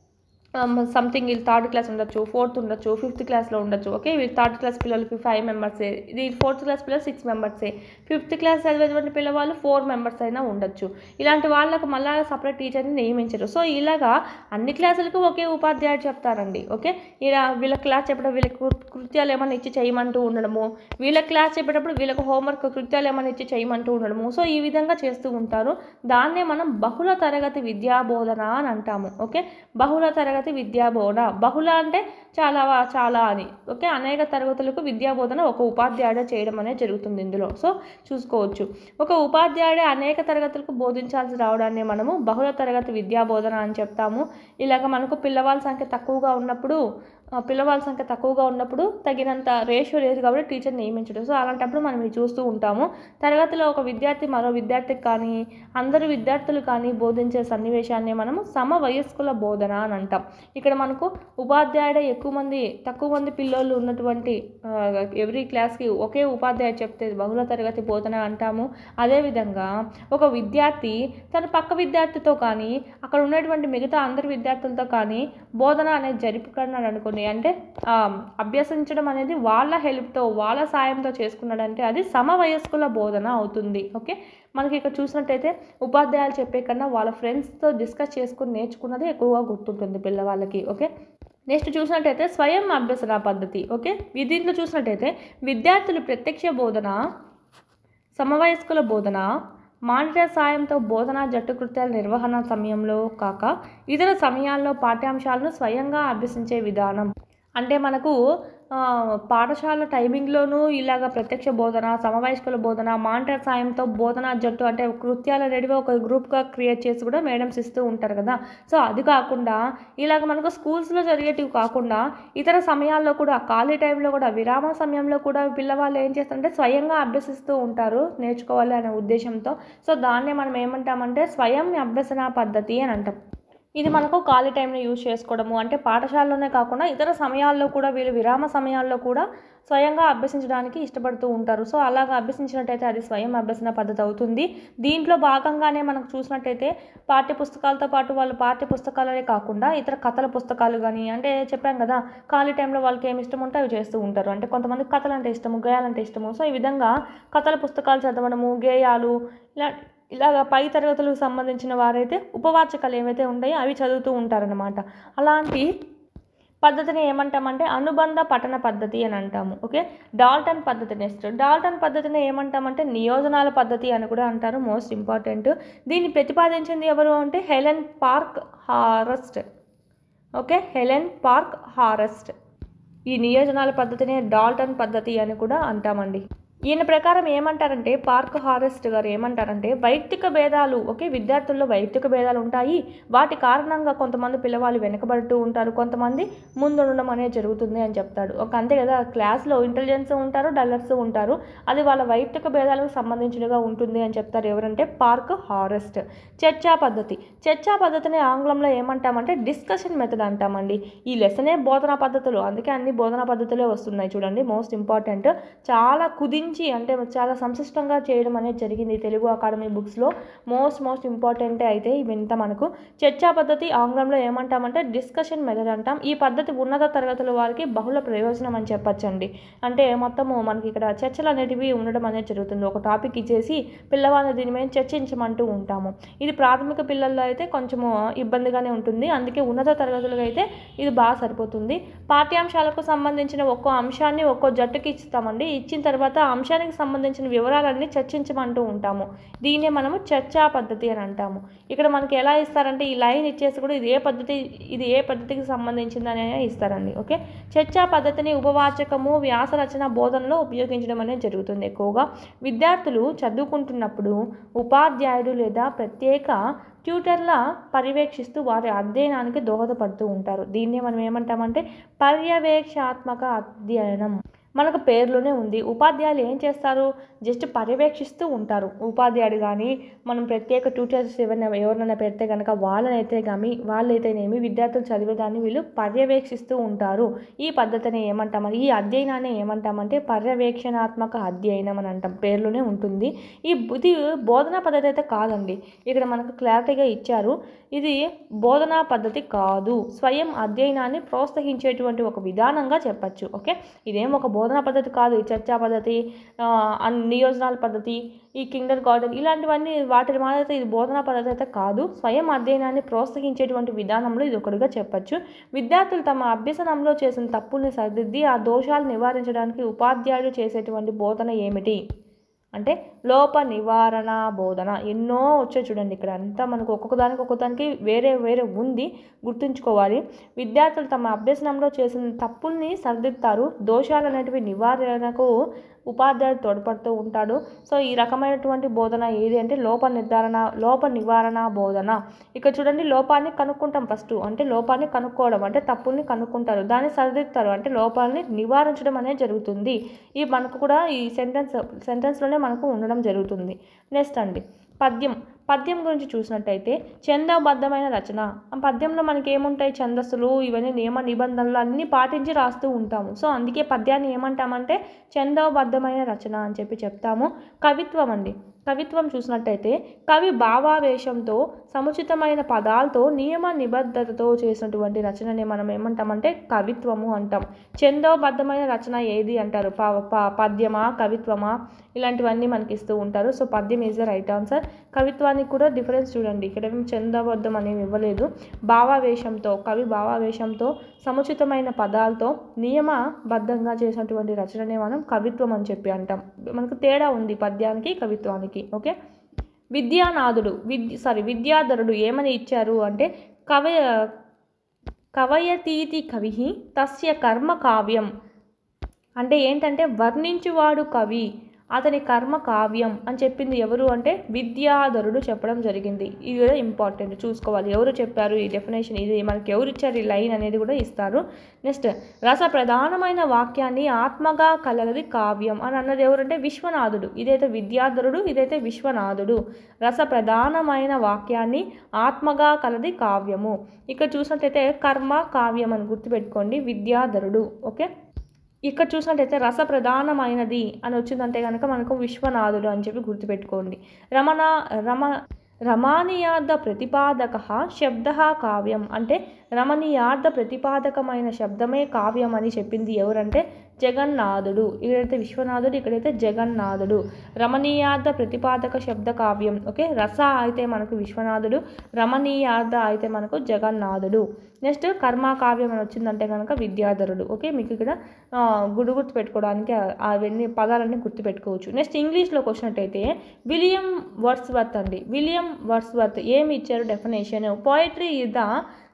సంథింగ్ వీళ్ళు థర్డ్ క్లాస్ ఉండొచ్చు ఫోర్త్ ఉండొచ్చు ఫిఫ్త్ క్లాస్లో ఉండొచ్చు ఓకే వీళ్ళు థర్డ్ క్లాస్ పిల్లలకి ఫైవ్ మెంబర్సే ఇది ఫోర్త్ క్లాస్ పిల్లలు సిక్స్ మెంబర్సే ఫిఫ్త్ క్లాస్ చదివేటువంటి పిల్లవాళ్ళు ఫోర్ మెంబర్స్ అయినా ఉండొచ్చు ఇలాంటి వాళ్ళకు మళ్ళీ సపరేట్ టీచర్ని నియమించరు సో ఇలాగా అన్ని క్లాసులకు ఒకే ఉపాధ్యాయుడు చెప్తారండి ఓకే ఇలా వీళ్ళ క్లాస్ చెప్పడం వీళ్ళకి కృ- కృత్యాలు ఏమైనా ఇచ్చి చేయమంటూ ఉండడము వీళ్ళ క్లాస్ చెప్పేటప్పుడు వీళ్ళకి హోంవర్క్ కృత్యాలు ఏమైనా ఇచ్చి చేయమంటూ ఉండడము సో ఈ విధంగా చేస్తూ ఉంటారు దాన్నే మనం బహుళ తరగతి విద్యా బోధన అని అంటాము ఓకే బహుళ తరగతి విద్యా బోధన బహుళ అంటే చాలా చాలా అని ఓకే అనేక తరగతులకు విద్యా బోధన ఒక ఉపాధ్యాయుడే చేయడం అనేది జరుగుతుంది ఇందులో సో చూసుకోవచ్చు ఒక ఉపాధ్యాయుడే అనేక తరగతులకు బోధించాల్సి రావడాన్ని మనము బహుళ తరగతి విద్యా బోధన అని చెప్తాము ఇలాగ మనకు పిల్లవాళ్ళ సంఖ్య తక్కువగా ఉన్నప్పుడు ఆ, పిల్లవాళ్ళ సంఖ్య తక్కువగా ఉన్నప్పుడు తగినంత రేషియో లేదు కాబట్టి టీచర్ నియమించడం సో అలాంటప్పుడు మనం ఇది చూస్తూ ఉంటాము తరగతిలో ఒక విద్యార్థి మరో విద్యార్థికి కానీ అందరు విద్యార్థులు కానీ బోధించే సన్నివేశాన్ని మనము సమవయస్కుల బోధన అని అంటాం ఇక్కడ మనకు ఉపాధ్యాయుడే ఎక్కువ మంది తక్కువ మంది పిల్లోళ్ళు ఉన్నటువంటి ఎవ్రీ క్లాస్కి ఒకే ఉపాధ్యాయుడు చెప్తే బహుళ తరగతి బోధన అంటాము అదేవిధంగా ఒక విద్యార్థి తన పక్క విద్యార్థితో కానీ అక్కడ ఉన్నటువంటి మిగతా అందరి విద్యార్థులతో కానీ బోధన అనేది జరుపుకున్నాడు అనుకోండి అంటే ఆ, అభ్యసించడం అనేది వాళ్ళ హెల్ప్తో వాళ్ళ సాయంతో చేసుకున్నాడంటే అది సమవయస్కుల బోధన అవుతుంది ఓకే మనకి ఇక్కడ చూసినట్టయితే ఉపాధ్యాయులు చెప్పే కన్నా వాళ్ళ ఫ్రెండ్స్తో డిస్కస్ చేసుకుని నేర్చుకున్నది ఎక్కువగా గుర్తుంటుంది పిల్లవాళ్ళకి ఓకే నెక్స్ట్ చూసినట్టయితే స్వయం అభ్యసన పద్ధతి ఓకే ఈ దీంట్లో చూసినట్టయితే విద్యార్థులు ప్రత్యక్ష బోధన సమవయస్కుల బోధన మానిటర్ సాయంతో బోధన జట్టు కృత్యాల నిర్వహణ సమయంలో కాక ఇతర సమయాల్లో పాఠ్యాంశాలను స్వయంగా అభ్యసించే విధానం అంటే మనకు ఆ, పాఠశాల టైమింగ్లోనూ ఇలాగ ప్రత్యక్ష బోధన సమవయస్కుల బోధన మానిటర్ సాయంతో బోధన జట్టు అంటే కృత్యాల రెడీగా ఒక గ్రూప్గా క్రియేట్ చేసి కూడా మేడమ్స్ ఇస్తూ ఉంటారు కదా సో అది కాకుండా ఇలాగ మనకు స్కూల్స్లో జరిగేటివి కాకుండా ఇతర సమయాల్లో కూడా ఖాళీ టైంలో కూడా విరామ సమయంలో కూడా పిల్లవాళ్ళు ఏం చేస్తారంటే స్వయంగా అభ్యసిస్తూ ఉంటారు నేర్చుకోవాలి అనే ఉద్దేశంతో సో దాన్నే మనం ఏమంటామంటే స్వయం అభ్యసన పద్ధతి అని అంటాం ఇది మనకు ఖాళీ టైంని యూజ్ చేసుకోవడము అంటే పాఠశాలలోనే కాకుండా ఇతర సమయాల్లో కూడా వీళ్ళు విరామ సమయాల్లో కూడా స్వయంగా అభ్యసించడానికి ఇష్టపడుతూ ఉంటారు సో అలాగా అభ్యసించినట్టయితే అది స్వయం అభ్యసన పద్ధతి అవుతుంది దీంట్లో భాగంగానే మనకు చూసినట్టయితే పాఠ్య పుస్తకాలతో పాటు వాళ్ళు పాఠ్య పుస్తకాలనే కాకుండా ఇతర కథల పుస్తకాలు కానీ అంటే చెప్పాం కదా ఖాళీ టైంలో వాళ్ళకి ఏమి ఇష్టం ఉంటే అవి చేస్తూ ఉంటారు అంటే కొంతమంది కథలు అంటే ఇష్టము గేయాలంటే ఇష్టము సో ఈ విధంగా కథల పుస్తకాలు చదవడము గేయాలు ఇలా ఇలాగ పై తరగతులకు సంబంధించిన వారైతే ఉపవాచకాలు ఏవైతే ఉంటాయో అవి చదువుతూ ఉంటారనమాట అలాంటి పద్ధతిని ఏమంటామంటే అనుబంధ పఠన పద్ధతి అని అంటాము ఓకే డాల్టన్ పద్ధతి నెక్స్ట్ డాల్టన్ పద్ధతిని ఏమంటామంటే నియోజనాల పద్ధతి అని కూడా అంటారు మోస్ట్ ఇంపార్టెంట్ దీన్ని ప్రతిపాదించింది ఎవరు అంటే Helen Parkhurst okay Helen Parkhurst ఈ నియోజనాల పద్ధతినే డాల్టన్ పద్ధతి అని కూడా అంటామండి ఈయన ప్రకారం ఏమంటారంటే పార్క్ హారెస్ట్ గారు ఏమంటారంటే వైయక్తిక భేదాలు ఓకే విద్యార్థుల్లో వైయక్తిక భేదాలు ఉంటాయి వాటి కారణంగా కొంతమంది పిల్లవాళ్ళు వెనకబడుతూ ఉంటారు కొంతమంది ముందుండడం అనేది జరుగుతుంది అని చెప్తాడు ఒక అంతే కదా క్లాస్లో ఇంటెలిజెన్స్ ఉంటారు డల్లర్స్ ఉంటారు అది వాళ్ళ వైయక్తిక భేదాలకు సంబంధించినగా ఉంటుంది అని చెప్తారు ఎవరంటే పార్క్ హారెస్ట్ చర్చా పద్ధతి చర్చా పద్ధతిని ఆంగ్లంలో ఏమంటామంటే డిస్కషన్ మెథడ్ అంటామండి ఈ లెసనే బోధనా పద్ధతులు అందుకే అన్ని బోధనా పద్ధతులే వస్తున్నాయి చూడండి మోస్ట్ ఇంపార్టెంట్ చాలా కుదించి అంటే చాలా సంశిష్టంగా చేయడం అనేది జరిగింది తెలుగు అకాడమీ బుక్స్లో మోస్ట్ మోస్ట్ ఇంపార్టెంట్ అయితే ఇవంత మనకు చర్చా పద్ధతి ఆంగ్లంలో ఏమంటామంటే డిస్కషన్ మెథడ్ అంటాం ఈ పద్ధతి ఉన్నత తరగతుల వారికి బహుళ ప్రయోజనం అని చెప్పచ్చండి అంటే మొత్తము మనకి ఇక్కడ చర్చలు అనేటివి ఉండడం అనేది జరుగుతుంది ఒక టాపిక్ ఇచ్చేసి పిల్లవాళ్ళని దీని మీద చర్చించమంటూ ఉంటాము ఇది ప్రాథమిక పిల్లల్లో అయితే కొంచెము ఇబ్బందిగానే ఉంటుంది అందుకే ఉన్నత తరగతులకు అయితే ఇది బాగా సరిపోతుంది పాఠ్యాంశాలకు సంబంధించిన ఒక్కో అంశాన్ని ఒక్కో జట్టుకి ఇస్తామండి ఇచ్చిన తర్వాత ఆ అంశానికి సంబంధించిన వివరాలన్నీ చర్చించమంటూ ఉంటాము దీన్నే మనము చర్చా పద్ధతి అని అంటాము ఇక్కడ మనకి ఎలా ఇస్తారంటే ఈ లైన్ ఇచ్చేసి కూడా ఇది ఏ పద్ధతి ఇది ఏ పద్ధతికి సంబంధించిందని ఇస్తారండి ఓకే చర్చా పద్ధతిని ఉపవాచకము వ్యాస రచన బోధనలో ఉపయోగించడం అనేది జరుగుతుంది ఎక్కువగా విద్యార్థులు చదువుకుంటున్నప్పుడు ఉపాధ్యాయుడు లేదా ప్రత్యేక ట్యూటర్ల పర్యవేక్షిస్తూ వారి అధ్యయనానికి దోహదపడుతూ ఉంటారు దీన్నే మనం ఏమంటామంటే పర్యవేక్షాత్మక అధ్యయనం మనకు పేర్లోనే ఉంది ఉపాధ్యాయులు ఏం చేస్తారు జస్ట్ పర్యవేక్షిస్తూ ఉంటారు ఉపాధ్యాయుడు కానీ మనం ప్రత్యేక ట్యూటర్స్ ఎవరైనా ఎవరినైనా పెడితే కనుక వాళ్ళనైతే కానీ వాళ్ళైతేనేమి విద్యార్థులు చదివేదాన్ని వీళ్ళు పర్యవేక్షిస్తూ ఉంటారు ఈ పద్ధతిని ఏమంటామని ఈ అధ్యయనాన్ని ఏమంటామంటే పర్యవేక్షణాత్మక అధ్యయనం అని అంటాం పేర్లోనే ఉంటుంది ఈ ఇది బోధనా పద్ధతి అయితే కాదండి ఇక్కడ మనకు క్లారిటీగా ఇచ్చారు ఇది బోధనా పద్ధతి కాదు స్వయం అధ్యయనాన్ని ప్రోత్సహించేటువంటి ఒక విధానంగా చెప్పచ్చు ఓకే ఇదేం ఒక బోధనా పద్ధతి కాదు ఈ చర్చా పద్ధతి ఆ, అన్- నియోజనాల పద్ధతి ఈ కిండర్ గార్డెన్ ఇలాంటివన్నీ వాటి మాదిరి ఇది బోధనా పద్ధతి అయితే కాదు స్వయం అధ్యయనాన్ని ప్రోత్సహించేటువంటి విధానంలో ఇది ఒకటిగా చెప్పచ్చు విద్యార్థులు తమ అభ్యసనంలో చేసిన తప్పుల్ని సరిదిద్ది ఆ దోషాలు నివారించడానికి ఉపాధ్యాయుడు చేసేటువంటి బోధన ఏమిటి అంటే లోప నివారణ బోధన ఎన్నో వచ్చాయి చూడండి ఇక్కడ అంతా మనకు ఒక్కొక్క దానికి ఒక్కొక్క దానికి వేరే వేరే ఉంది గుర్తుంచుకోవాలి విద్యార్థులు తమ అభ్యసనంలో చేసిన తప్పుల్ని సరిదిద్దుతారు దోషాలు అనేటివి నివారణకు ఉపాధ్యాయుడు తోడ్పడుతూ ఉంటాడు సో ఈ రకమైనటువంటి బోధన ఏది అంటే లోప నిర్ధారణ లోప నివారణ బోధన ఇక్కడ చూడండి లోపాన్ని కనుక్కుంటాం ఫస్ట్ అంటే లోపాన్ని కనుక్కోవడం అంటే తప్పుల్ని కనుక్కుంటారు దాన్ని సరిదిద్దుతారు అంటే లోపాలని నివారించడం అనేది జరుగుతుంది ఈ మనకు కూడా ఈ సెంటెన్స్ సెంటెన్స్లోనే మనకు ఉండడం జరుగుతుంది నెక్స్ట్ అండి పద్యం పద్యం గురించి చూసినట్టయితే ఛందబద్ధమైన రచన ఆ పద్యంలో మనకి ఏముంటాయి ఛందస్సులు ఇవన్నీ నియమ నిబంధనలు అన్నీ పాటించి రాస్తూ ఉంటాము సో అందుకే పద్యాన్ని ఏమంటామంటే ఛందబద్ధమైన రచన అని చెప్పి చెప్తాము కవిత్వం అండి కవిత్వం చూసినట్టయితే కవి భావావేశంతో సముచితమైన పదాలతో నియమ నిబద్ధతతో చేసినటువంటి రచనని మనం ఏమంటామంటే కవిత్వము అంటాం ఛందోబద్ధమైన రచన ఏది అంటారు ప ప- పద్యమా కవిత్వమా ఇలాంటివన్నీ మనకి ఇస్తూ ఉంటారు సో పద్యం ఈజ్ ద రైట్ ఆన్సర్ కవిత్వానికి కూడా డిఫరెన్స్ చూడండి ఇక్కడ ఏమి ఛందబద్ధం అనేవి ఇవ్వలేదు భావావేశంతో కవి భావావేశంతో సముచితమైన పదాలతో నియమబద్ధంగా చేసినటువంటి రచననే మనం కవిత్వం అని చెప్పి అంటాం మనకు తేడా ఉంది పద్యానికి కవిత్వానికి ఓకే విద్యానాథుడు విద్య సారీ విద్యాధరుడు ఏమని ఇచ్చారు అంటే కవ కవయతీతి కవి తస్య కర్మ కావ్యం అంటే ఏంటంటే వర్ణించువాడు కవి అతని కర్మ కావ్యం అని చెప్పింది ఎవరు అంటే విద్యాధరుడు చెప్పడం జరిగింది ఇది కూడా ఇంపార్టెంట్ చూసుకోవాలి ఎవరు చెప్పారు ఈ డెఫినేషన్ ఇది మనకి ఎవరు ఇచ్చారు ఈ లైన్ అనేది కూడా ఇస్తారు నెక్స్ట్ రస ప్రధానమైన వాక్యాన్ని ఆత్మగా కలగది కావ్యం అని అన్నది ఎవరంటే విశ్వనాథుడు ఇదైతే విద్యాధరుడు ఇదైతే విశ్వనాథుడు రస ప్రధానమైన వాక్యాన్ని ఆత్మగా కలది కావ్యము ఇక్కడ చూసినట్టయితే కర్మ కావ్యం అని గుర్తుపెట్టుకోండి విద్యాధరుడు ఓకే ఇక్కడ చూసినట్టయితే రస ప్రధానమైనది అని వచ్చిందంటే కనుక మనకు విశ్వనాథుడు అని చెప్పి గుర్తుపెట్టుకోండి రమణ రమ రమానీయార్థ ప్రతిపాదక శబ్ద కావ్యం అంటే రమణీయార్థ ప్రతిపాదకమైన శబ్దమే కావ్యం అని చెప్పింది ఎవరంటే జగన్నాథుడు ఇక్కడైతే విశ్వనాథుడు ఇక్కడైతే జగన్నాథుడు రమణీయార్థ ప్రతిపాదక శబ్ద కావ్యం ఓకే రస అయితే మనకు విశ్వనాథుడు రమణీయార్థ అయితే మనకు జగన్నాథుడు నెక్స్ట్ కర్మ కావ్యం అని వచ్చిందంటే కనుక విద్యాధరుడు ఓకే మీకు ఇక్కడ ఆ, గుడి గుర్తు పెట్టుకోవడానికి ఆ- అవన్నీ పదాలన్నీ గుర్తుపెట్టుకోవచ్చు నెక్స్ట్ ఇంగ్లీష్లోకి వచ్చినట్టయితే విలియం వర్డ్స్వర్త్ అండి విలియం వర్డ్స్వర్త్ ఏమి ఇచ్చారు definition poetry is the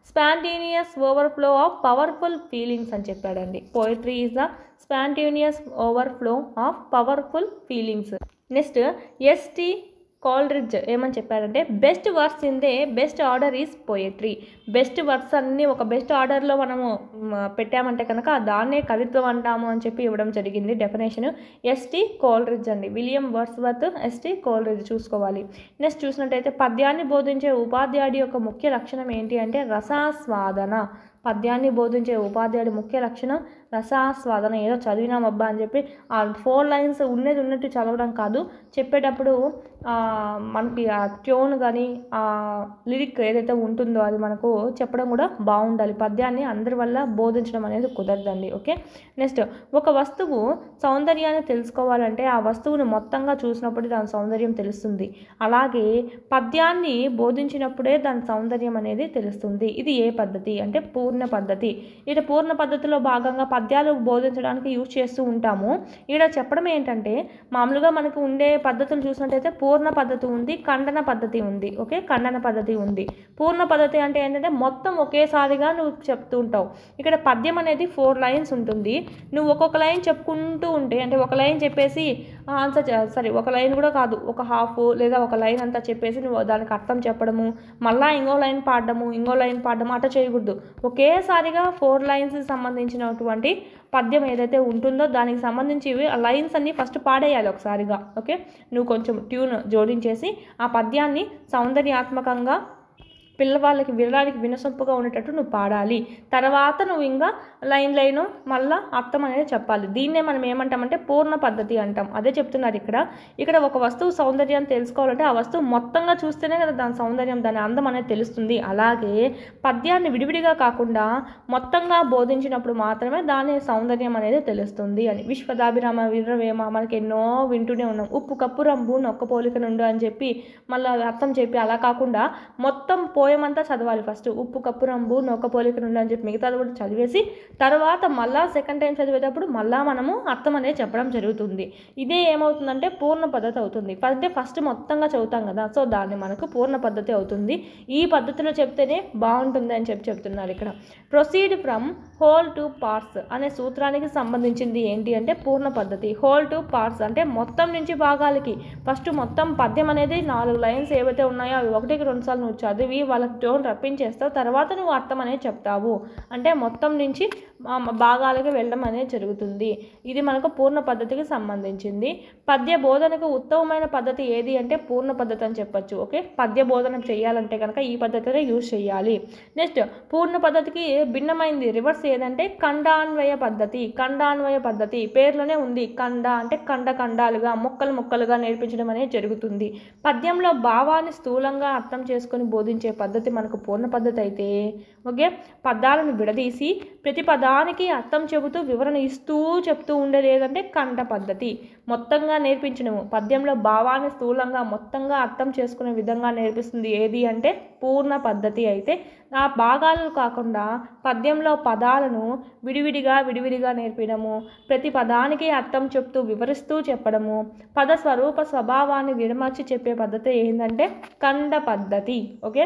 spontaneous overflow of powerful feelings అని చెప్పాడండి poetry is the spontaneous overflow of powerful feelings next S T Coleridge ఏమని చెప్పారంటే best words in the best order is poetry best words అన్నీ ఒక best ఆర్డర్లో మనము మ, పెట్టామంటే కనుక దాన్నే కవిత్వం అంటాము అని చెప్పి ఇవ్వడం జరిగింది డెఫినేషన్ ఎస్టీ కోల్రిడ్జ్ అండి విలియం వర్డ్స్వర్త్ ఎస్టీ కోల్రిడ్జ్ చూసుకోవాలి నెక్స్ట్ చూసినట్టయితే పద్యాన్ని బోధించే ఉపాధ్యాయుడి యొక్క ముఖ్య లక్షణం ఏంటి అంటే రసాస్వాదన పద్యాన్ని బోధించే ఉపాధ్యాయుడి ముఖ్య లక్షణం రసాస్వాదన ఏదో చదివినామబ్బా అని చెప్పి ఆ ఫోర్ లైన్స్ ఉన్నది ఉన్నట్టు చదవడం కాదు చెప్పేటప్పుడు ఆ, మనకి ఆ ట్యూన్ కానీ ఆ లిరిక్ ఏదైతే ఉంటుందో అది మనకు చెప్పడం కూడా బాగుండాలి పద్యాన్ని అందరి వల్ల బోధించడం అనేది కుదరదండి ఓకే నెక్స్ట్ ఒక వస్తువు సౌందర్యాన్ని తెలుసుకోవాలంటే ఆ వస్తువుని మొత్తంగా చూసినప్పుడు దాని సౌందర్యం తెలుస్తుంది అలాగే పద్యాన్ని బోధించినప్పుడే దాని సౌందర్యం అనేది తెలుస్తుంది ఇది ఏ పద్ధతి అంటే పూర్ణ పద్ధతి ఇక్కడ పూర్ణ పద్ధతిలో భాగంగా పద్యాలు బోధించడానికి యూజ్ చేస్తూ ఉంటాము ఇక్కడ చెప్పడం ఏంటంటే మామూలుగా మనకు ఉండే పద్ధతులు చూసినట్టయితే పూర్ణ పద్ధతి ఉంది ఖండన పద్ధతి ఉంది ఓకే ఖండన పద్ధతి ఉంది పూర్ణ పద్ధతి అంటే ఏంటంటే మొత్తం ఒకేసారిగా నువ్వు చెప్తూ ఉంటావు ఇక్కడ పద్యం అనేది ఫోర్ లైన్స్ ఉంటుంది నువ్వు ఒక్కొక్క లైన్ చెప్పుకుంటూ ఉంటే అంటే ఒక లైన్ చెప్పేసి ఆన్సర్ సరే ఒక లైన్ కూడా కాదు ఒక హాఫ్ లేదా ఒక లైన్ అంతా చెప్పేసి నువ్వు దానికి అర్థం చెప్పడము మళ్ళా ఇంకో లైన్ పాడడము ఇంకో లైన్ పాడడము అట్లా చేయకూడదు ఒకేసారిగా ఫోర్ లైన్స్ సంబంధించినటువంటి పద్యం ఏదైతే ఉంటుందో దానికి సంబంధించి ఆ లైన్స్ అన్ని ఫస్ట్ పాడేయాలి ఒకసారిగా ఓకే నువ్వు కొంచెం ట్యూన్ జోడించేసి ఆ పద్యాన్ని సౌందర్యాత్మకంగా పిల్లవాళ్ళకి వినడానికి వినసొంపుగా ఉండేటట్టు నువ్వు పాడాలి తర్వాత నువ్వు ఇంకా లైన్ లైన్ మళ్ళా అర్థం అనేది చెప్పాలి దీన్నే మనం ఏమంటామంటే పూర్ణ పద్ధతి అంటాం అదే చెప్తున్నారు ఇక్కడ ఇక్కడ ఒక వస్తువు సౌందర్యాన్ని తెలుసుకోవాలంటే ఆ వస్తువు మొత్తంగా చూస్తేనే కదా దాని సౌందర్యం దాని అందం అనేది తెలుస్తుంది అలాగే పద్యాన్ని విడివిడిగా కాకుండా మొత్తంగా బోధించినప్పుడు మాత్రమే దాని సౌందర్యం అనేది తెలుస్తుంది అని విశ్వదాభిరామ వీరవేమ మనకి ఎన్నో వింటూనే ఉన్నాం ఉప్పు కప్పు రంబు నొక్క పోలిక నుండు అని చెప్పి మళ్ళీ అర్థం చెప్పి అలా కాకుండా మొత్తం పోయం అంతా చదవాలి ఫస్ట్ ఉప్పు కప్పు రంబు నొక్క పోలిక నుండి అని చెప్పి మిగతాది కూడా చదివేసి తర్వాత మళ్ళా సెకండ్ టైం చదివేటప్పుడు మళ్ళా మనము అర్థం అనేది చెప్పడం జరుగుతుంది ఇదే ఏమవుతుందంటే పూర్ణ పద్ధతి అవుతుంది అంటే ఫస్ట్ మొత్తంగా చదువుతాం కదా సో దాన్ని మనకు పూర్ణ పద్ధతి అవుతుంది ఈ పద్ధతిలో చెప్తేనే బాగుంటుంది అని చెప్పి చెప్తున్నారు ఇక్కడ proceed from whole to parts అనే సూత్రానికి సంబంధించింది ఏంటి అంటే పూర్ణ పద్ధతి హోల్ టు పార్ట్స్ అంటే మొత్తం నుంచి భాగాలకి ఫస్ట్ మొత్తం పద్యం అనేది నాలుగు లైన్స్ ఏవైతే ఉన్నాయో అవి ఒకటికి రెండు సార్లు నువ్వు చదివి వాళ్ళకి టోన్ రప్పించేస్తావు తర్వాత నువ్వు అర్థం అనేది చెప్తావు అంటే మొత్తం నుంచి ఆ, భాగాలకి వెళ్ళడం అనేది జరుగుతుంది ఇది మనకు పూర్ణ పద్ధతికి సంబంధించింది పద్య బోధనకు ఉత్తమమైన పద్ధతి ఏది అంటే పూర్ణ పద్ధతి అని చెప్పొచ్చు ఓకే పద్య బోధన చేయాలంటే కనుక ఈ పద్ధతినే యూజ్ చేయాలి నెక్స్ట్ పూర్ణ పద్ధతికి భిన్నమైంది రివర్స్ ఏదంటే ఖండాన్వయ పద్ధతి ఖండాన్వయ పద్ధతి పేర్లోనే ఉంది ఖండ అంటే ఖండ ఖండాలుగా ముక్కలు ముక్కలుగా నేర్పించడం అనేది జరుగుతుంది పద్యంలో భావాన్ని స్థూలంగా అర్థం చేసుకొని బోధించే పద్ధతి మనకు పూర్ణ పద్ధతి అయితే ఓకే పదాలను విడదీసి ప్రతి పదానికి అర్థం చెబుతూ వివరణ ఇస్తూ చెప్తూ ఉండేది ఏదంటే కంఠ పద్ధతి మొత్తంగా నేర్పించడము పద్యంలో భావాన్ని స్థూలంగా మొత్తంగా అర్థం చేసుకునే విధంగా నేర్పిస్తుంది ఏది అంటే పూర్ణ పద్ధతి అయితే ఆ భాగాలు కాకుండా పద్యంలో పదాలను విడివిడిగా విడివిడిగా నేర్పడము ప్రతి పదానికి అర్థం చెప్తూ వివరిస్తూ చెప్పడము పద స్వరూప స్వభావాన్ని విడమర్చి చెప్పే పద్ధతి ఏంటంటే కండ పద్ధతి ఓకే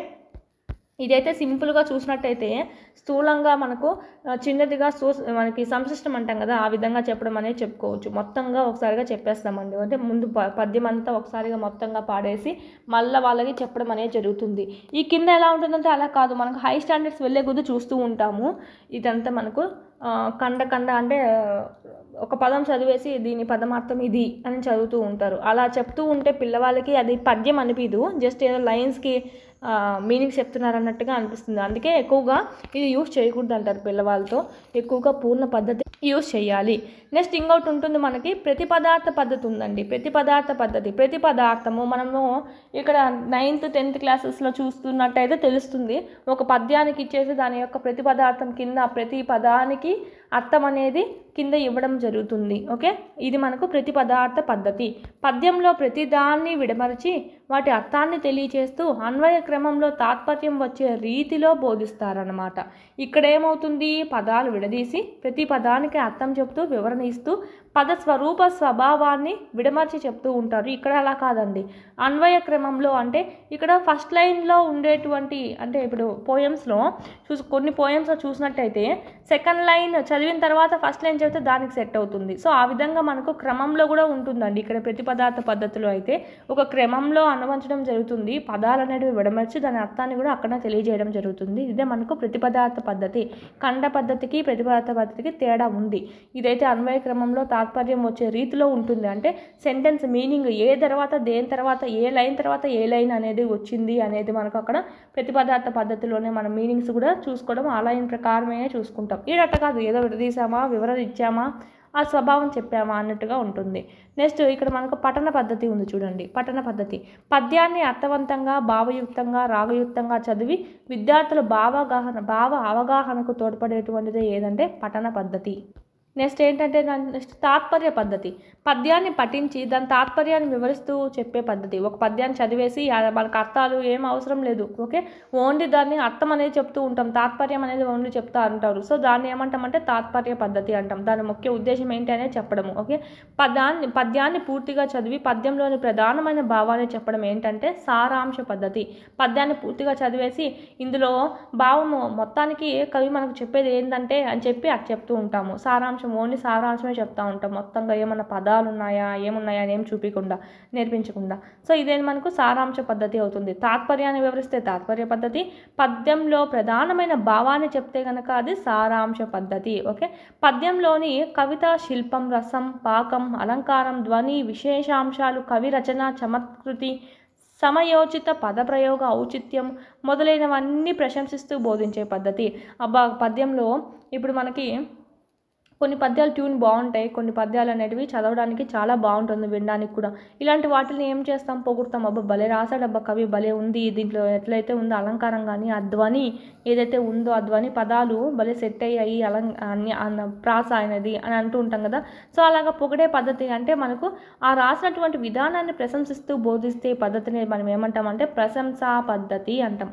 ఇదైతే సింపుల్గా చూసినట్టయితే స్థూలంగా మనకు ఆ, చిన్నదిగా సూ మనకి సంశిష్టం అంటాం కదా ఆ విధంగా చెప్పడం అనేది చెప్పుకోవచ్చు మొత్తంగా ఒకసారిగా చెప్పేస్తామండి అంటే ముందు ప- పద్యం అంతా ఒకసారిగా మొత్తంగా పాడేసి మళ్ళీ వాళ్ళకి చెప్పడం అనేది జరుగుతుంది ఈ కింద ఎలా ఉంటుందంటే అలా కాదు మనకు హై స్టాండర్డ్స్ వెళ్ళే కొద్దీ చూస్తూ ఉంటాము ఇదంతా మనకు ఆ, కండ కండ అంటే ఆ, ఒక పదం చదివేసి దీని పదమార్థం ఇది అని చదువుతూ ఉంటారు అలా చెప్తూ ఉంటే పిల్లవాళ్ళకి అది పద్యం అనిపించదు జస్ట్ ఏదో లైన్స్కి మీనింగ్స్ చెప్తున్నారు అన్నట్టుగా అనిపిస్తుంది అందుకే ఎక్కువగా ఇది యూస్ చేయకూడదు అంటారు పిల్లవాళ్ళతో ఎక్కువగా పూర్ణ పద్ధతి యూస్ చేయాలి నెక్స్ట్ ఇంకోటి ఉంటుంది మనకి ప్రతి పదార్థ పద్ధతి ఉందండి ప్రతి పదార్థ పద్ధతి ప్రతి పదార్థము మనము ఇక్కడ నైన్త్ టెన్త్ క్లాసెస్లో చూస్తున్నట్టయితే తెలుస్తుంది ఒక పద్యానికి ఇచ్చేసి దాని యొక్క ప్రతి పదార్థం కింద ప్రతి పదానికి అర్థం అనేది కింద ఇవ్వడం జరుగుతుంది ఓకే ఇది మనకు ప్రతి పదార్థ పద్ధతి పద్యంలో ప్రతి దాన్ని విడమరిచి వాటి అర్థాన్ని తెలియచేస్తూ అన్వయ క్రమ క్రమంలో తాత్పర్యం వచ్చే రీతిలో బోధిస్తారన్నమాట ఇక్కడ ఏమవుతుంది పదాలు విడదీసి ప్రతి పదానికి అర్థం చెప్తూ వివరణ ఇస్తూ పద స్వరూప స్వభావాన్ని విడమర్చి చెప్తూ ఉంటారు ఇక్కడ అలా కాదండి అన్వయ క్రమంలో అంటే ఇక్కడ ఫస్ట్ లైన్లో ఉండేటువంటి అంటే ఇప్పుడు పోయమ్స్లో చూసి కొన్ని పోయమ్స్లో చూసినట్టయితే సెకండ్ లైన్ చదివిన తర్వాత ఫస్ట్ లైన్ చెప్తే దానికి సెట్ అవుతుంది సో ఆ విధంగా మనకు క్రమంలో కూడా ఉంటుందండి ఇక్కడ ప్రతిపదార్థ పద్ధతిలో అయితే ఒక క్రమంలో అనువంచడం జరుగుతుంది పదాలు అనేటివి విడమర్చి దాని అర్థాన్ని కూడా అక్కడ తెలియజేయడం జరుగుతుంది ఇదే మనకు ప్రతిపదార్థ పద్ధతి ఖండ పద్ధతికి ప్రతిపదార్థ పద్ధతికి తేడా ఉంది ఇదైతే అన్వయ క్రమంలో తాత్పర్యం వచ్చే రీతిలో ఉంటుంది అంటే సెంటెన్స్ మీనింగ్ ఏ తర్వాత దేని తర్వాత ఏ లైన్ తర్వాత ఏ లైన్ అనేది వచ్చింది అనేది మనకు అక్కడ ప్రతిపదార్థ పద్ధతిలోనే మన మీనింగ్స్ కూడా చూసుకోవడం ఆ లైన్ ప్రకారమే చూసుకుంటాం ఈడట కాదు ఏదో విడదీసామా వివరణ ఇచ్చామా ఆ స్వభావం చెప్పామా అన్నట్టుగా ఉంటుంది నెక్స్ట్ ఇక్కడ మనకు పఠన పద్ధతి ఉంది చూడండి పఠన పద్ధతి పద్యాన్ని అర్థవంతంగా భావయుక్తంగా రాగయుక్తంగా చదివి విద్యార్థుల భావగాహన భావ అవగాహనకు తోడ్పడేటువంటిది ఏదంటే పఠన పద్ధతి నెక్స్ట్ ఏంటంటే నెక్స్ట్ తాత్పర్య పద్ధతి పద్యాన్ని పఠించి దాని తాత్పర్యాన్ని వివరిస్తూ చెప్పే పద్ధతి ఒక పద్యాన్ని చదివేసి ఆ మనకు అర్థాలు ఏం అవసరం లేదు ఓకే ఓన్లీ దాన్ని అర్థం అనేది చెప్తూ ఉంటాం తాత్పర్యం అనేది ఓన్లీ చెప్తా అంటారు సో దాన్ని ఏమంటామంటే తాత్పర్య పద్ధతి అంటాం దాని ముఖ్య ఉద్దేశం ఏంటి అనేది చెప్పడము ఓకే పదాన్ని పద్యాన్ని పూర్తిగా చదివి పద్యంలోని ప్రధానమైన భావాన్ని చెప్పడం ఏంటంటే సారాంశ పద్ధతి పద్యాన్ని పూర్తిగా చదివేసి ఇందులో భావము మొత్తానికి కవి మనకు చెప్పేది ఏంటంటే అని చెప్పి అది చెప్తూ ఉంటాము సారాంశం ఓన్లీ సారాంశమే చెప్తా ఉంటాం మొత్తంగా ఏమన్నా పదాలు ఉన్నాయా ఏమున్నాయా అని ఏం చూపించకుండా నేర్పించకుండా సో ఇదే మనకు సారాంశ పద్ధతి అవుతుంది తాత్పర్యాన్ని వివరిస్తే తాత్పర్య పద్ధతి పద్యంలో ప్రధానమైన భావాన్ని చెప్తే కనుక అది సారాంశ పద్ధతి ఓకే పద్యంలోని కవిత శిల్పం రసం పాకం అలంకారం ధ్వని విశేషాంశాలు కవి రచన చమత్కృతి సమయోచిత పదప్రయోగ ఔచిత్యం మొదలైనవన్నీ ప్రశంసిస్తూ బోధించే పద్ధతి అబ్బా పద్యంలో ఇప్పుడు మనకి కొన్ని పద్యాలు ట్యూన్ బాగుంటాయి కొన్ని పద్యాలు అనేటివి చదవడానికి చాలా బాగుంటుంది వినడానికి కూడా ఇలాంటి వాటిని ఏం చేస్తాం పొగుడతాం అబ్బా భలే రాశాడబ్బా కవి భలే ఉంది దీంట్లో ఎట్లయితే ఉందో అలంకారం కానీ ఆ ధ్వని ఏదైతే ఉందో ఆ ధ్వని పదాలు భలే సెట్ అయ్యాయి అలం అన్ని అన్న ప్రాస అయినది అని అంటూ ఉంటాం కదా సో అలాగా పొగిడే పద్ధతి అంటే మనకు ఆ రాసినటువంటి విధానాన్ని ప్రశంసిస్తూ బోధిస్తే పద్ధతిని మనం ఏమంటామంటే ప్రశంసా పద్ధతి అంటాం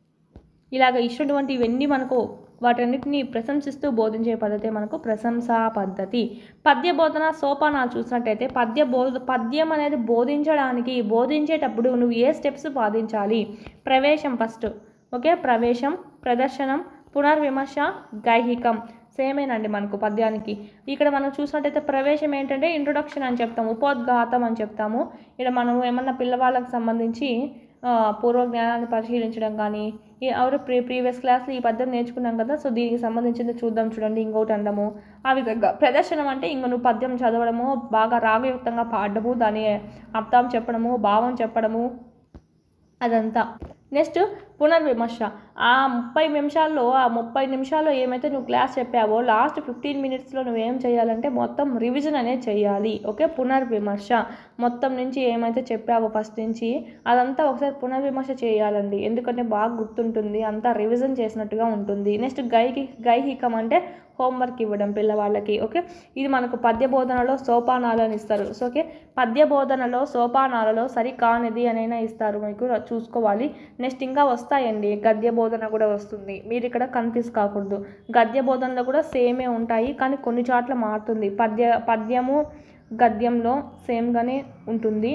ఇలాగ ఇచ్చినటువంటి ఇవన్నీ మనకు వాటన్నిటిని ప్రశంసిస్తూ బోధించే పద్ధతి మనకు ప్రశంసా పద్ధతి పద్య బోధన సోపానాలు చూసినట్టయితే పద్య బోధ పద్యం అనేది బోధించడానికి బోధించేటప్పుడు నువ్వు ఏ స్టెప్స్ పాటించాలి ప్రవేశం ఫస్ట్ ఓకే ప్రవేశం ప్రదర్శనం పునర్విమర్శ గైహికం సేమేనండి మనకు పద్యానికి ఇక్కడ మనం చూసినట్టయితే ప్రవేశం ఏంటంటే ఇంట్రొడక్షన్ అని చెప్తాము ఉపోద్ఘాతం అని చెప్తాము ఇక్కడ మనం ఏమన్నా పిల్లవాళ్ళకి సంబంధించి ఆ, పూర్వ జ్ఞానాన్ని పరిశీలించడం కానీ ఈ ఎవరు ప్రీ ప్రీవియస్ క్లాస్లో ఈ పద్యం నేర్చుకున్నాం కదా సో దీనికి సంబంధించింది చూద్దాం చూడండి ఇంకోటి అనడము ఆ విధంగా ప్రదర్శనం అంటే ఇంక నువ్వు పద్యం చదవడము బాగా రాగయుక్తంగా పాడడము దాని అర్థం చెప్పడము భావం చెప్పడము అదంతా నెక్స్ట్ పునర్విమర్శ ఆ ముప్పై నిమిషాల్లో ఆ ముప్పై నిమిషాల్లో ఏమైతే నువ్వు క్లాస్ చెప్పావో లాస్ట్ ఫిఫ్టీన్ మినిట్స్లో నువ్వేం చేయాలంటే మొత్తం రివిజన్ అనేది చేయాలి ఓకే పునర్విమర్శ మొత్తం నుంచి ఏమైతే చెప్పావో ఫస్ట్ నుంచి అదంతా ఒకసారి పునర్విమర్శ చేయాలండి ఎందుకంటే బాగా గుర్తుంటుంది అంతా రివిజన్ చేసినట్టుగా ఉంటుంది నెక్స్ట్ గైకి గైహికం అంటే హోంవర్క్ ఇవ్వడం పిల్లవాళ్ళకి ఓకే ఇది మనకు పద్య బోధనలో సోపానాలు అని ఇస్తారు సో ఓకే పద్య బోధనలో సోపానాలలో సరి కానిది అనైనా ఇస్తారు మీకు చూసుకోవాలి నెక్స్ట్ ఇంకా వస్తాయండి గద్య బోధన కూడా వస్తుంది మీరు ఇక్కడ కన్ఫ్యూజ్ కాకూడదు గద్య బోధనలో కూడా సేమే ఉంటాయి కానీ కొన్ని చోట్ల మారుతుంది పద్య పద్యము గద్యంలో సేమ్గానే ఉంటుంది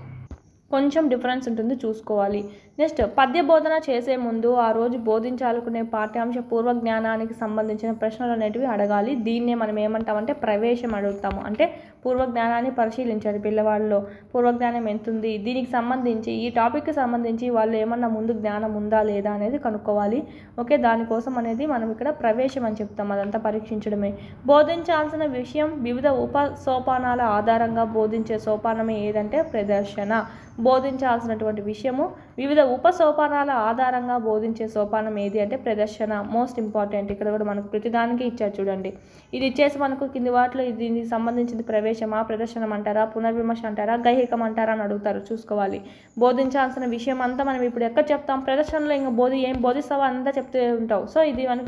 కొంచెం డిఫరెన్స్ ఉంటుంది చూసుకోవాలి నెక్స్ట్ పద్య బోధన చేసే ముందు ఆ రోజు బోధించాలనుకునే పాఠ్యాంశ పూర్వ జ్ఞానానికి సంబంధించిన ప్రశ్నలు అనేటివి అడగాలి దీన్నే మనం ఏమంటామంటే ప్రవేశం అడుగుతాము అంటే పూర్వ జ్ఞానాన్ని పరిశీలించాలి పిల్లవాళ్ళలో పూర్వ జ్ఞానం ఎంత ఉంది దీనికి సంబంధించి ఈ టాపిక్కి సంబంధించి వాళ్ళు ఏమన్నా ముందు జ్ఞానం ఉందా లేదా అనేది కనుక్కోవాలి ఓకే దానికోసం అనేది మనం ఇక్కడ ప్రవేశం అని చెప్తాం అదంతా పరీక్షించడమే బోధించాల్సిన విషయం వివిధ ఉప సోపానాల ఆధారంగా బోధించే సోపానమే ఏదంటే ప్రదర్శన బోధించాల్సినటువంటి విషయము వివిధ ఉప సోపానాల ఆధారంగా బోధించే సోపానం ఏది అంటే ప్రదర్శన మోస్ట్ ఇంపార్టెంట్ ఇక్కడ కూడా మనకు ప్రతిదానికి ఇచ్చారు చూడండి ఇది ఇచ్చేసి మనకు కింది వాటిలో ఇది దీనికి సంబంధించింది ప్రవేశమా ప్రదర్శనం అంటారా పునర్విమర్శ అంటారా గైహికం అంటారా అని అడుగుతారు చూసుకోవాలి బోధించాల్సిన విషయం అంతా మనం ఇప్పుడు ఎక్కడ చెప్తాం ప్రదర్శనలో ఇంకా బోధి ఏం బోధిస్తావో అంతా చెప్తూ ఉంటావు సో ఇది మనకు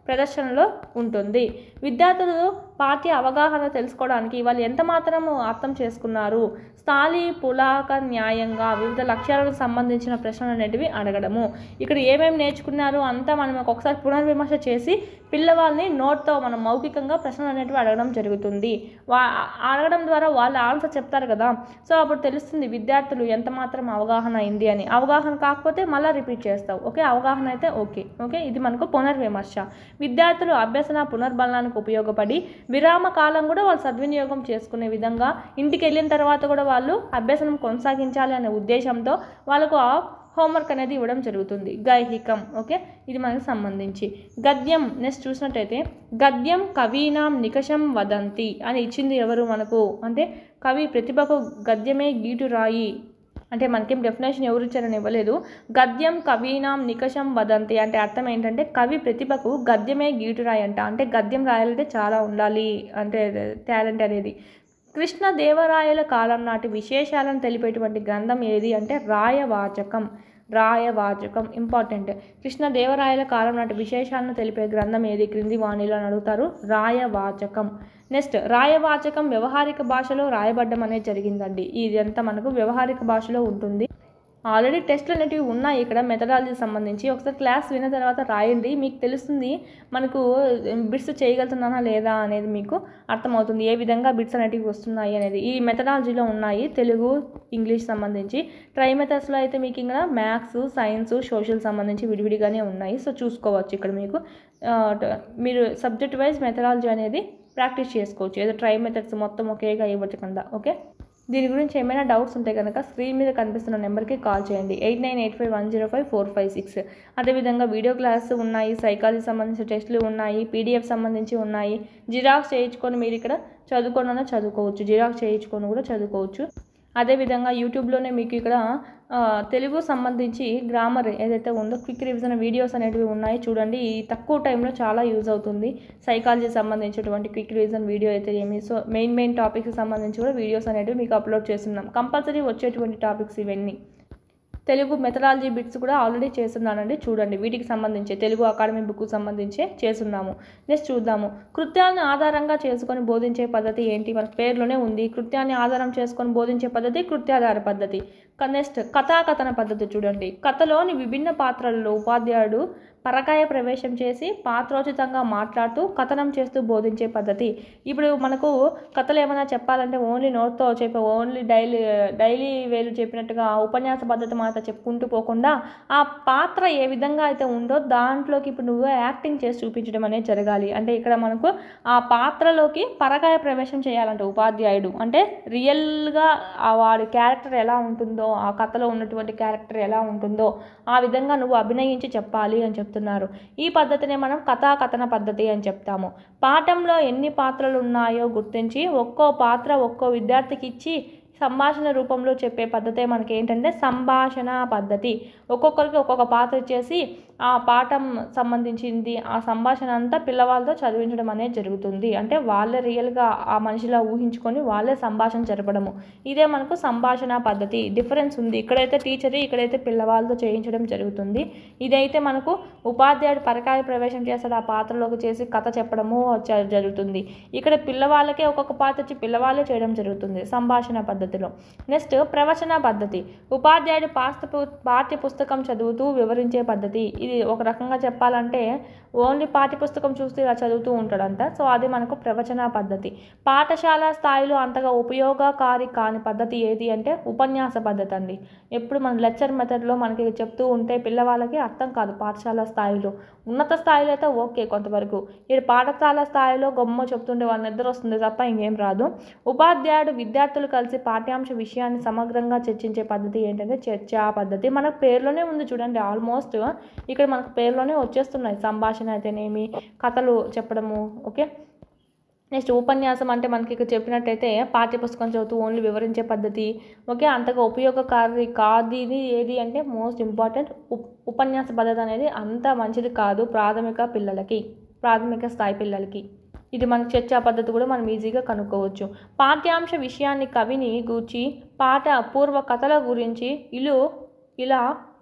ప్రదర్శనలో ఉంటుంది విద్యార్థులు పాఠ్య అవగాహన తెలుసుకోవడానికి వాళ్ళు ఎంత మాత్రము అర్థం చేసుకున్నారు స్థాళి పులాక న్యాయంగా వివిధ లక్ష్యాలకు సంబంధించిన ప్రశ్నలు అనేటివి అడగడము ఇక్కడ ఏమేమి నేర్చుకున్నారు అంతా మనం ఒకసారి పునర్విమర్శ చేసి పిల్లవాళ్ళని నోట్తో మనం మౌఖికంగా ప్రశ్నలు అనేటివి అడగడం జరుగుతుంది వా అడగడం ద్వారా వాళ్ళు ఆన్సర్ చెప్తారు కదా సో అప్పుడు తెలుస్తుంది విద్యార్థులు ఎంత మాత్రం అవగాహన అయింది అని అవగాహన కాకపోతే మళ్ళీ రిపీట్ చేస్తావు ఓకే అవగాహన అయితే ఓకే ఓకే ఇది మనకు పునర్విమర్శ విద్యార్థులు అభ్యసన పునర్బలనానికి ఉపయోగపడి విరామ కాలం కూడా వాళ్ళు సద్వినియోగం చేసుకునే విధంగా ఇంటికి వెళ్ళిన తర్వాత కూడా వాళ్ళు అభ్యసనం కొనసాగించాలి అనే ఉద్దేశంతో వాళ్ళకు ఆ హోంవర్క్ అనేది ఇవ్వడం జరుగుతుంది గైహికం ఓకే ఇది మనకు సంబంధించి గద్యం నెక్స్ట్ చూసినట్టయితే గద్యం కవీనాం నికషం వదంతి అని ఇచ్చింది ఎవరు మనకు అంటే కవి ప్రతిభకు గద్యమే గీటు రాయి అంటే మనకేం డెఫినేషన్ ఎవరు ఇచ్చారని ఇవ్వలేదు గద్యం కవీనాం నికషం వదంతి అంటే అర్థం ఏంటంటే కవి ప్రతిభకు గద్యమే గీటు రాయి అంట అంటే గద్యం రాయాలంటే చాలా ఉండాలి అంటే టాలెంట్ అనేది కృష్ణదేవరాయల కాలం నాటి విశేషాలను తెలిపేటువంటి గ్రంథం ఏది అంటే రాయవాచకం రాయవాచకం ఇంపార్టెంట్ కృష్ణదేవరాయల కాలం నాటి విశేషాలను తెలిపే గ్రంథం ఏది క్రింది వాణిలో అని అడుగుతారు రాయవాచకం నెక్స్ట్ రాయవాచకం వ్యవహారిక భాషలో రాయబడ్డం అనేది జరిగిందండి ఇదంతా మనకు వ్యవహారిక భాషలో ఉంటుంది ఆల్రెడీ టెస్ట్లు అనేటివి ఉన్నాయి ఇక్కడ మెథడాలజీకి సంబంధించి ఒకసారి క్లాస్ విన్న తర్వాత రాయండి మీకు తెలుస్తుంది మనకు బిట్స్ చేయగలుగుతున్నానా లేదా అనేది మీకు అర్థమవుతుంది ఏ విధంగా బిట్స్ అనేటివి వస్తున్నాయి అనేది ఈ మెథడాలజీలో ఉన్నాయి తెలుగు ఇంగ్లీష్ సంబంధించి ట్రై మెథడ్స్లో అయితే మీకు ఇంకా మ్యాథ్స్ సైన్స్ సోషల్ సంబంధించి విడివిడిగానే ఉన్నాయి సో చూసుకోవచ్చు ఇక్కడ మీకు ఆ, ట- మీరు సబ్జెక్ట్ వైజ్ మెథడాలజీ అనేది ప్రాక్టీస్ చేసుకోవచ్చు ఏదో ట్రై మెథడ్స్ మొత్తం ఒకేగా ఇవ్వకుండా ఓకే దీని గురించి ఏమైనా డౌట్స్ ఉంటే కనుక స్క్రీన్ మీద కనిపిస్తున్న నెంబర్కి కాల్ చేయండి eight nine eight five one zero five four five six అదేవిధంగా వీడియో క్లాస్ ఉన్నాయి సైకాలజీ సంబంధించిన టెస్టులు ఉన్నాయి పీడిఎఫ్ సంబంధించి ఉన్నాయి జిరాక్స్ చేయించుకొని మీరు ఇక్కడ చదువుకోనన్నా చదువుకోవచ్చు జిరాక్స్ చేయించుకొని కూడా చదువుకోవచ్చు అదేవిధంగా యూట్యూబ్లోనే మీకు ఇక్కడ ఆ, తెలుగు సంబంధించి గ్రామర్ ఏదైతే ఉందో క్విక్ రివిజన్ వీడియోస్ అనేటివి ఉన్నాయి చూడండి ఈ తక్కువ టైంలో చాలా యూజ్ అవుతుంది సైకాలజీ సంబంధించినటువంటి క్విక్ రివిజన్ వీడియో అయితే ఏమి సో మెయిన్ మెయిన్ టాపిక్స్ సంబంధించి కూడా వీడియోస్ అనేటివి మీకు అప్లోడ్ చేస్తున్నాం కంపల్సరీ వచ్చేటువంటి టాపిక్స్ ఇవన్నీ తెలుగు మెథడాలజీ బిట్స్ కూడా ఆల్రెడీ చేస్తున్నానండి చూడండి వీటికి సంబంధించి తెలుగు అకాడమీ బుక్ సంబంధించే చేస్తున్నాము నెక్స్ట్ చూద్దాము కృత్యాలను ఆధారంగా చేసుకొని బోధించే పద్ధతి ఏంటి మన పేరులోనే ఉంది కృత్యాన్ని ఆధారం చేసుకొని బోధించే పద్ధతి కృత్యాధార పద్ధతి నెక్స్ట్ కథాకథన పద్ధతి చూడండి కథలోని విభిన్న పాత్రలలో ఉపాధ్యాయుడు పరకాయ ప్రవేశం చేసి పాత్రోచితంగా మాట్లాడుతూ కథనం చేస్తూ బోధించే పద్ధతి ఇప్పుడు మనకు కథలు ఏమైనా చెప్పాలంటే ఓన్లీ నోట్తో చెప్పే ఓన్లీ డైలీ డైలీ వేలు చెప్పినట్టుగా ఉపన్యాస పద్ధతి మాట చెప్పుకుంటూ పోకుండా ఆ పాత్ర ఏ విధంగా అయితే ఉందో దాంట్లోకి ఇప్పుడు నువ్వు యాక్టింగ్ చేసి చూపించడం అనేది జరగాలి అంటే ఇక్కడ మనకు ఆ పాత్రలోకి పరకాయ ప్రవేశం చేయాలంట ఉపాధ్యాయుడు అంటే రియల్గా ఆ వాడి క్యారెక్టర్ ఎలా ఉంటుందో ఆ కథలో ఉన్నటువంటి క్యారెక్టర్ ఎలా ఉంటుందో ఆ విధంగా నువ్వు అభినయించి చెప్పాలి అని చెప్తున్నారు ఈ పద్ధతినే మనం కథాకథన పద్ధతి అని చెప్తాము పాఠంలో ఎన్ని పాత్రలు ఉన్నాయో గుర్తించి ఒక్కో పాత్ర ఒక్కో విద్యార్థికి ఇచ్చి సంభాషణ రూపంలో చెప్పే పద్ధతే మనకి ఏంటంటే సంభాషణ పద్ధతి ఒక్కొక్కరికి ఒక్కొక్క పాత్ర ఇచ్చేసి ఆ పాఠం సంబంధించింది ఆ సంభాషణ అంతా పిల్లవాళ్ళతో చదివించడం అనేది జరుగుతుంది అంటే వాళ్ళే రియల్గా ఆ మనిషిలా ఊహించుకొని వాళ్ళే సంభాషణ జరపడము ఇదే మనకు సంభాషణ పద్ధతి డిఫరెన్స్ ఉంది ఇక్కడైతే టీచర్ ఇక్కడైతే పిల్లవాళ్ళతో చేయించడం జరుగుతుంది ఇదైతే మనకు ఉపాధ్యాయుడు పరకాయ ప్రవేశం చేస్తాడు ఆ పాత్రలోకి చేసి కథ చెప్పడము జ- జరుగుతుంది ఇక్కడ పిల్లవాళ్ళకే ఒక్కొక్క పాత్ర ఇచ్చి పిల్లవాళ్ళే చేయడం జరుగుతుంది సంభాషణ పద్ధతిలో నెక్స్ట్ ప్రవచన పద్ధతి ఉపాధ్యాయుడు పాస్త పు- పాఠ్య పుస్తకం చదువుతూ వివరించే పద్ధతి ఇది ఒక రకంగా చెప్పాలంటే ఓన్లీ పాఠ్య పుస్తకం చూస్తూ ఇలా చదువుతూ ఉంటాడంట సో అది మనకు ప్రవచన పద్ధతి పాఠశాల స్థాయిలో అంతగా ఉపయోగకారి కాని పద్ధతి ఏది అంటే ఉపన్యాస పద్ధతి అండి ఎప్పుడు మన లెక్చర్ మెథడ్లో మనకి చెప్తూ ఉంటే పిల్లవాళ్ళకి అర్థం కాదు పాఠశాల స్థాయిలో ఉన్నత స్థాయిలో అయితే ఓకే కొంతవరకు ఈ పాఠశాల స్థాయిలో గొమ్మ చెప్తుంటే వాళ్ళ నిద్ర వస్తుంది తప్ప ఇంకేం రాదు ఉపాధ్యాయుడు విద్యార్థులు కలిసి పాఠ్యాంశ విషయాన్ని సమగ్రంగా చర్చించే పద్ధతి ఏంటంటే చర్చా పద్ధతి మన పేరులోనే ఉంది చూడండి ఆల్మోస్ట్ ఇక్కడ మనకు పేరులోనే వచ్చేస్తున్నాయి సంభాషణ అయితేనేమి కథలు చెప్పడము ఓకే నెక్స్ట్ ఉపన్యాసం అంటే మనకి ఇక్కడ చెప్పినట్టయితే పాఠ్యపుస్తకం చదువుతూ ఓన్లీ వివరించే పద్ధతి ఓకే అంతగా ఉపయోగకారి కాదు ఇది ఏది అంటే మోస్ట్ ఇంపార్టెంట్ ఉప్ ఉపన్యాస పద్ధతి అనేది అంత మంచిది కాదు ప్రాథమిక పిల్లలకి ప్రాథమిక స్థాయి పిల్లలకి ఇది మనకు చర్చా పద్ధతి కూడా మనం ఈజీగా కనుక్కోవచ్చు పాఠ్యాంశ విషయాన్ని కవిని గూర్చి పాఠ పూర్వ కథల గురించి ఇలు ఇలా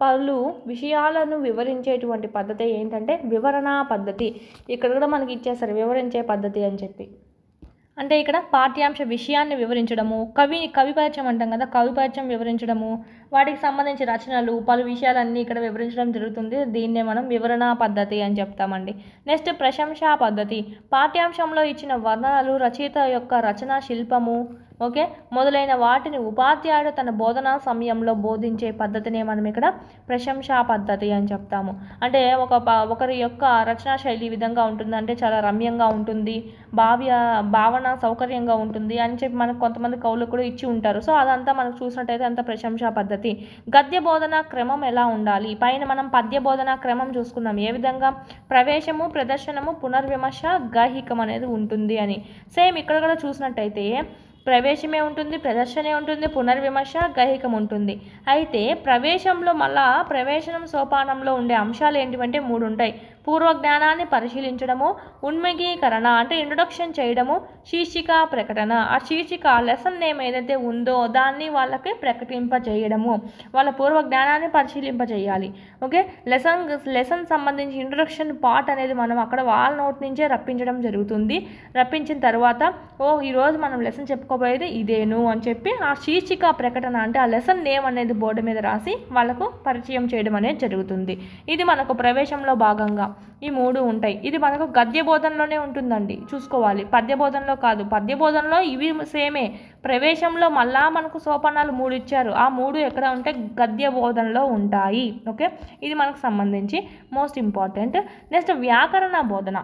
పలు విషయాలను వివరించేటువంటి పద్ధతి ఏంటంటే వివరణ పద్ధతి ఇక్కడ కూడా మనకి ఇచ్చేస్తారు వివరించే పద్ధతి అని చెప్పి అంటే ఇక్కడ పాఠ్యాంశ విషయాన్ని వివరించడము కవి కవి పరిచయం అంటాం కదా కవి పరిచయం వివరించడము వాటికి సంబంధించి రచనలు పలు విషయాలన్నీ ఇక్కడ వివరించడం జరుగుతుంది దీన్నే మనం వివరణ పద్ధతి అని చెప్తామండి నెక్స్ట్ ప్రశంసా పద్ధతి పాఠ్యాంశంలో ఇచ్చిన వర్ణనలు రచయిత యొక్క రచనా శిల్పము ఓకే మొదలైన వాటిని ఉపాధ్యాయుడు తన బోధనా సమయంలో బోధించే పద్ధతినే మనం ఇక్కడ ప్రశంసా పద్ధతి అని చెప్తాము అంటే ఒక ప- ఒకరి యొక్క రచనా శైలి ఈ విధంగా ఉంటుంది అంటే చాలా రమ్యంగా ఉంటుంది భావ్య భావన సౌకర్యంగా ఉంటుంది అని చెప్పి మనకు కొంతమంది కవులు కూడా ఇచ్చి ఉంటారు సో అదంతా మనకు చూసినట్టయితే అంత ప్రశంసా పద్ధతి గద్య బోధన క్రమం ఎలా ఉండాలి పైన మనం పద్య బోధన క్రమం చూసుకున్నాం ఏ విధంగా ప్రవేశము ప్రదర్శనము పునర్విమర్శ గాహికం అనేది ఉంటుంది అని సేమ్ ఇక్కడ కూడా చూసినట్టయితే ప్రవేశమే ఉంటుంది ప్రదర్శనే ఉంటుంది పునర్విమర్శ గహికం ఉంటుంది అయితే ప్రవేశంలో మళ్ళా ప్రవేశనం సోపానంలో ఉండే అంశాలు ఏంటివంటే మూడు ఉంటాయి పూర్వ జ్ఞానాన్ని పరిశీలించడము ఉన్ముఖీకరణ అంటే ఇంట్రొడక్షన్ చేయడము శీర్షిక ప్రకటన ఆ శీర్షిక లెసన్ నేమ్ ఏదైతే ఉందో దాన్ని వాళ్ళకి ప్రకటింపజేయడము వాళ్ళ పూర్వ జ్ఞానాన్ని పరిశీలింపజేయాలి ఓకే లెసన్ లెసన్ సంబంధించి ఇంట్రొడక్షన్ పార్ట్ అనేది మనం అక్కడ వాళ్ళ నోట్ నుంచే రప్పించడం జరుగుతుంది రప్పించిన తర్వాత ఓ ఈరోజు మనం లెసన్ చెప్పుకోబోయేది ఇదేను అని చెప్పి ఆ శీర్షిక ప్రకటన అంటే ఆ లెసన్ నేమ్ అనేది బోర్డు మీద రాసి వాళ్ళకు పరిచయం చేయడం అనేది జరుగుతుంది ఇది మనకు ప్రవేశంలో భాగంగా ఈ మూడు ఉంటాయి ఇది మనకు గద్య బోధనలోనే ఉంటుందండి చూసుకోవాలి పద్య బోధనలో కాదు పద్య బోధనలో ఇవి సేమే ప్రవేశంలో మళ్ళా మనకు సోపానాలు మూడు ఇచ్చారు ఆ మూడు ఎక్కడ ఉంటే గద్య బోధనలో ఉంటాయి ఓకే ఇది మనకు సంబంధించి మోస్ట్ ఇంపార్టెంట్ నెక్స్ట్ వ్యాకరణ బోధన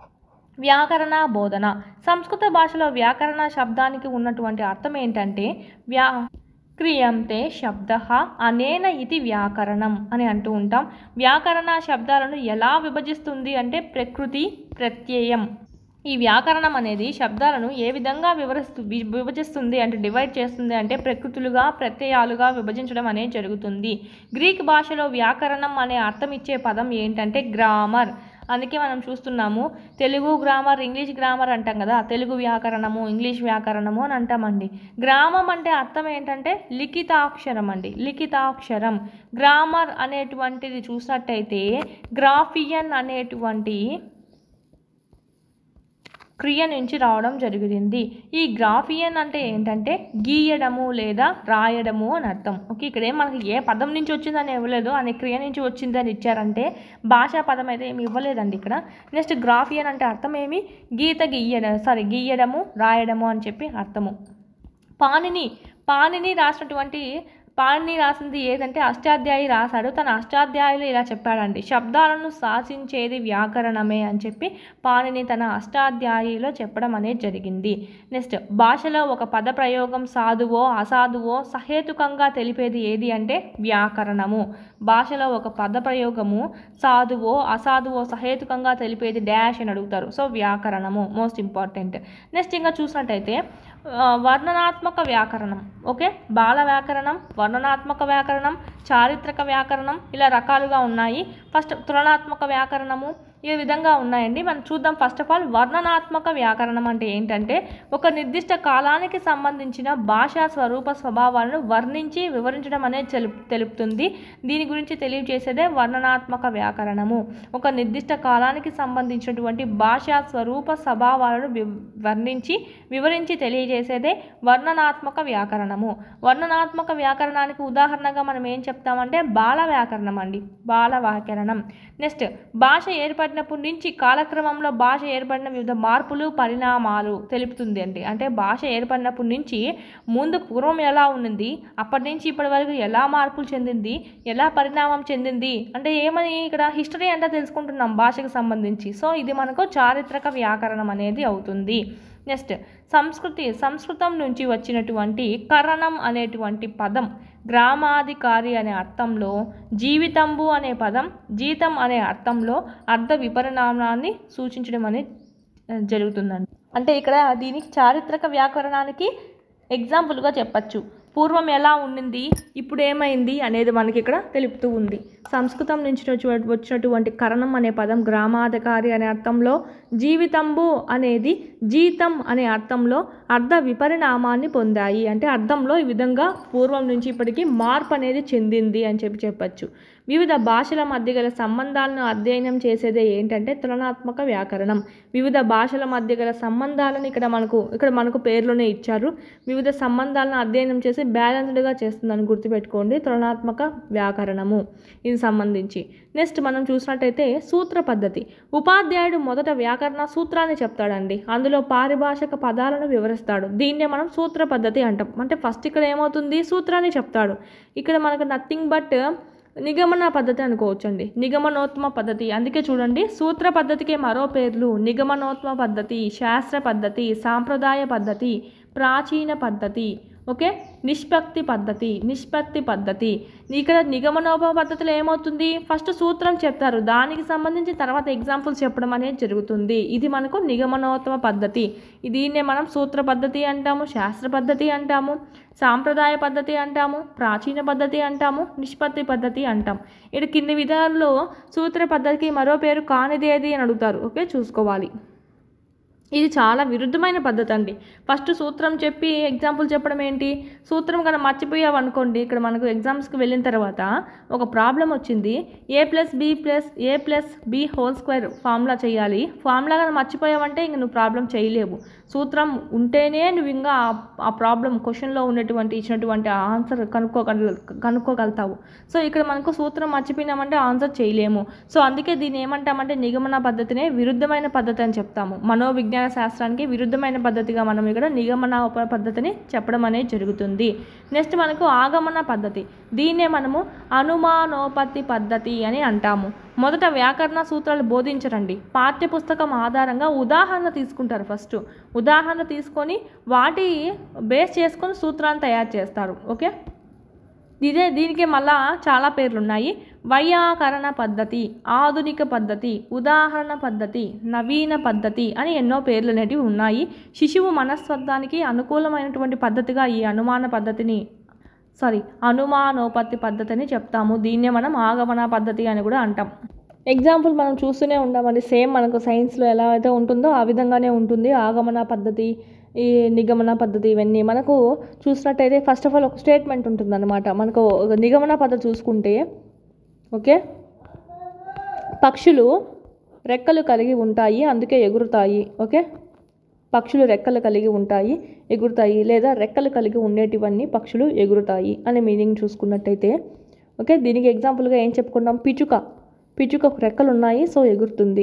వ్యాకరణ బోధన సంస్కృత భాషలో వ్యాకరణ శబ్దానికి ఉన్నటువంటి అర్థం ఏంటంటే వ్యా క్రియంతే శబ్ద అనేన ఇది వ్యాకరణం అని అంటూ ఉంటాం వ్యాకరణ శబ్దాలను ఎలా విభజిస్తుంది అంటే ప్రకృతి ప్రత్యయం ఈ వ్యాకరణం అనేది శబ్దాలను ఏ విధంగా వివరిస్తూ వి- విభజిస్తుంది అంటే డివైడ్ చేస్తుంది అంటే ప్రకృతులుగా ప్రత్యయాలుగా విభజించడం అనేది జరుగుతుంది గ్రీక్ భాషలో వ్యాకరణం అనే అర్థం ఇచ్చే పదం ఏంటంటే గ్రామర్ అందుకే మనం చూస్తున్నాము తెలుగు గ్రామర్ ఇంగ్లీష్ గ్రామర్ అంటాం కదా తెలుగు వ్యాకరణము ఇంగ్లీష్ వ్యాకరణము అని అంటామండి గ్రామం అంటే అర్థం ఏంటంటే లిఖితాక్షరం అండి లిఖితాక్షరం గ్రామర్ అనేటువంటిది చూసినట్టయితే గ్రాఫియన్ అనేటువంటి క్రియ నుంచి రావడం జరిగింది ఈ గ్రాఫియన్ అంటే ఏంటంటే గీయడము లేదా రాయడము అని అర్థం ఓకే ఇక్కడ ఏం మనకి ఏ పదం నుంచి వచ్చిందని ఇవ్వలేదు అనే క్రియ నుంచి వచ్చిందని ఇచ్చారంటే భాషా పదం అయితే ఏమి ఇవ్వలేదండి ఇక్కడ నెక్స్ట్ గ్రాఫియన్ అంటే అర్థం ఏమి గీత గీయడం సారీ గీయడము రాయడము అని చెప్పి అర్థము పాణిని పాణిని రాసినటువంటి పాణిని రాసింది ఏదంటే అష్టాధ్యాయి రాశాడు తన అష్టాధ్యాయులు ఇలా చెప్పాడండి శబ్దాలను శాసించేది వ్యాకరణమే అని చెప్పి పాణిని తన అష్టాధ్యాయిలో చెప్పడం అనేది జరిగింది నెక్స్ట్ భాషలో ఒక పద ప్రయోగం సాధువో అసాధువో సహేతుకంగా తెలిపేది ఏది అంటే వ్యాకరణము భాషలో ఒక పద ప్రయోగము సాధువో అసాధువో సహేతుకంగా తెలిపేది డాష్ అని అడుగుతారు సో వ్యాకరణము మోస్ట్ ఇంపార్టెంట్ నెక్స్ట్ ఇంకా చూసినట్టయితే ఆ, వర్ణనాత్మక వ్యాకరణం ఓకే బాల వ్యాకరణం వర్ణనాత్మక వ్యాకరణం చారిత్రక వ్యాకరణం ఇలా రకాలుగా ఉన్నాయి ఫస్ట్ తులనాత్మక వ్యాకరణము ఈ విధంగా ఉన్నాయండి మనం చూద్దాం ఫస్ట్ ఆఫ్ ఆల్ వర్ణనాత్మక వ్యాకరణం అంటే ఏంటంటే ఒక నిర్దిష్ట కాలానికి సంబంధించిన భాషా స్వరూప స్వభావాలను వర్ణించి వివరించడం అనేది తెలుపు తెలుపుతుంది దీని గురించి తెలియజేసేదే వర్ణనాత్మక వ్యాకరణము ఒక నిర్దిష్ట కాలానికి సంబంధించినటువంటి భాషా స్వరూప స్వభావాలను వి- వర్ణించి వివరించి తెలియజేసేదే వర్ణనాత్మక వ్యాకరణము వర్ణనాత్మక వ్యాకరణానికి ఉదాహరణగా మనం ఏం చెప్తామంటే బాల వ్యాకరణం అండి బాల వ్యాకరణం నెక్స్ట్ భాష ఏర్పడినప్పటి నుంచి కాలక్రమంలో భాష ఏర్పడిన వివిధ మార్పులు పరిణామాలు తెలుపుతుంది అండి అంటే భాష ఏర్పడినప్పటి నుంచి ముందు పూర్వం ఎలా ఉన్నది అప్పటి నుంచి ఇప్పటి వరకు ఎలా మార్పులు చెందింది ఎలా పరిణామం చెందింది అంటే ఏమని ఇక్కడ హిస్టరీ అంటే తెలుసుకుంటున్నాం భాషకు సంబంధించి సో ఇది మనకు చారిత్రక వ్యాకరణం అనేది అవుతుంది నెక్స్ట్ సంస్కృతి సంస్కృతం నుంచి వచ్చినటువంటి కరణం అనేటువంటి పదం గ్రామాధికారి అనే అర్థంలో జీవితంబు అనే పదం జీతం అనే అర్థంలో అర్ధ విపరిణామాన్ని సూచించడం అనేది ఆ, జరుగుతుందండి అంటే ఇక్కడ దీనికి చారిత్రక వ్యాకరణానికి ఎగ్జాంపుల్గా చెప్పచ్చు పూర్వం ఎలా ఉండింది ఇప్పుడు ఏమైంది అనేది మనకి ఇక్కడ తెలుపుతూ ఉంది సంస్కృతం నుంచి వచ్చి- వచ్చినటువంటి కరణం అనే పదం గ్రామాధికారి అనే అర్థంలో జీవితంబు అనేది జీతం అనే అర్థంలో అర్ధ విపరిణామాన్ని పొందాయి అంటే అర్థంలో ఈ విధంగా పూర్వం నుంచి ఇప్పటికీ మార్పు అనేది చెందింది అని చెప్పి చెప్పచ్చు వివిధ భాషల మధ్య గల సంబంధాలను అధ్యయనం చేసేదే ఏంటంటే తులనాత్మక వ్యాకరణం వివిధ భాషల మధ్య గల సంబంధాలను ఇక్కడ మనకు ఇక్కడ మనకు పేర్లోనే ఇచ్చారు వివిధ సంబంధాలను అధ్యయనం చేసి బ్యాలెన్స్డ్గా చేస్తుందని గుర్తుపెట్టుకోండి తులనాత్మక వ్యాకరణము ఇది సంబంధించి నెక్స్ట్ మనం చూసినట్టయితే సూత్ర పద్ధతి ఉపాధ్యాయుడు మొదట వ్యాకరణ సూత్రాన్ని చెప్తాడండి అందులో పారిభాషిక పదాలను వివరిస్తాడు దీన్నే మనం సూత్ర పద్ధతి అంటాం అంటే ఫస్ట్ ఇక్కడ ఏమవుతుంది సూత్రాన్ని చెప్తాడు ఇక్కడ మనకు నథింగ్ బట్ నిగమన పద్ధతి అనుకోవచ్చండి నిగమనోత్మ పద్ధతి అందుకే చూడండి సూత్ర పద్ధతికి మరో పేర్లు నిగమనోత్మ పద్ధతి శాస్త్ర పద్ధతి సాంప్రదాయ పద్ధతి ప్రాచీన పద్ధతి ఓకే నిష్పత్తి పద్ధతి నిష్పత్తి పద్ధతి ఇక్కడ నిగమనోప పద్ధతిలో ఏమవుతుంది ఫస్ట్ సూత్రం చెప్తారు దానికి సంబంధించి తర్వాత ఎగ్జాంపుల్స్ చెప్పడం అనేది జరుగుతుంది ఇది మనకు నిగమనోత్తమ పద్ధతి దీన్నే మనం సూత్ర పద్ధతి అంటాము శాస్త్ర పద్ధతి అంటాము సాంప్రదాయ పద్ధతి అంటాము ప్రాచీన పద్ధతి అంటాము నిష్పత్తి పద్ధతి అంటాం ఇక్కడ కింది విధాల్లో సూత్ర పద్ధతికి మరో పేరు కానిదేది అని అడుగుతారు ఓకే చూసుకోవాలి ఇది చాలా విరుద్ధమైన పద్ధతి అండి ఫస్ట్ సూత్రం చెప్పి ఎగ్జాంపుల్ చెప్పడం ఏంటి సూత్రం కనుక మర్చిపోయావు అనుకోండి ఇక్కడ మనకు ఎగ్జామ్స్కి వెళ్ళిన తర్వాత ఒక ప్రాబ్లం వచ్చింది A plus B plus A plus B whole square formula చేయాలి ఫార్ములా కనుక మర్చిపోయావంటే ఇంక నువ్వు ప్రాబ్లం చేయలేవు సూత్రం ఉంటేనే నువ్వు ఇంకా ఆ- ఆ ప్రాబ్లం క్వశ్చన్లో ఉన్నటువంటి ఇచ్చినటువంటి ఆన్సర్ కనుక్కోగల కనుక్కోగలుగుతావు సో ఇక్కడ మనకు సూత్రం మర్చిపోయినామంటే ఆన్సర్ చేయలేము సో అందుకే దీన్ని ఏమంటామంటే నిగమన పద్ధతినే విరుద్ధమైన పద్ధతి అని చెప్తాము మనోవిజ్ఞాన శాస్త్రానికి విరుద్ధమైన పద్ధతిగా మనం ఇక్కడ నిగమన ఉప పద్ధతిని చెప్పడం అనేది జరుగుతుంది నెక్స్ట్ మనకు ఆగమన పద్ధతి దీన్నే మనము అనుమానోపత్తి పద్ధతి అని అంటాము మొదట వ్యాకరణ సూత్రాలు బోధించరండి పాఠ్యపుస్తకం ఆధారంగా ఉదాహరణ తీసుకుంటారు ఫస్ట్ ఉదాహరణ తీసుకొని వాటి బేస్ చేసుకొని సూత్రాన్ని తయారు చేస్తారు ఓకే ఇదే దీనికి మళ్ళా చాలా పేర్లు ఉన్నాయి వైయాకరణ పద్ధతి ఆధునిక పద్ధతి ఉదాహరణ పద్ధతి నవీన పద్ధతి అని ఎన్నో పేర్లు అనేటివి ఉన్నాయి శిశువు మనస్తత్వానికి అనుకూలమైనటువంటి పద్ధతిగా ఈ అనుమాన పద్ధతిని సారీ అనుమానోపత్తి పద్ధతి అని చెప్తాము దీన్నే మనం ఆగమన పద్ధతి అని కూడా అంటాం ఎగ్జాంపుల్ మనం చూస్తూనే ఉంటామండి సేమ్ మనకు సైన్స్లో ఎలా అయితే ఉంటుందో ఆ విధంగానే ఉంటుంది ఆగమన పద్ధతి ఈ నిగమన పద్ధతి ఇవన్నీ మనకు చూసినట్టయితే ఫస్ట్ ఆఫ్ ఆల్ ఒక స్టేట్మెంట్ ఉంటుందన్నమాట మనకు ఒక నిగమన పద్ధతి చూసుకుంటే ఓకే పక్షులు రెక్కలు కలిగి ఉంటాయి అందుకే ఎగురుతాయి ఓకే పక్షులు రెక్కలు కలిగి ఉంటాయి ఎగురుతాయి లేదా రెక్కలు కలిగి ఉండేటివన్నీ పక్షులు ఎగురుతాయి అనే మీనింగ్ చూసుకున్నట్టయితే ఓకే దీనికి ఎగ్జాంపుల్గా ఏం చెప్పుకున్నాం పిచుక పిచుకకు రెక్కలు ఉన్నాయి సో ఎగురుతుంది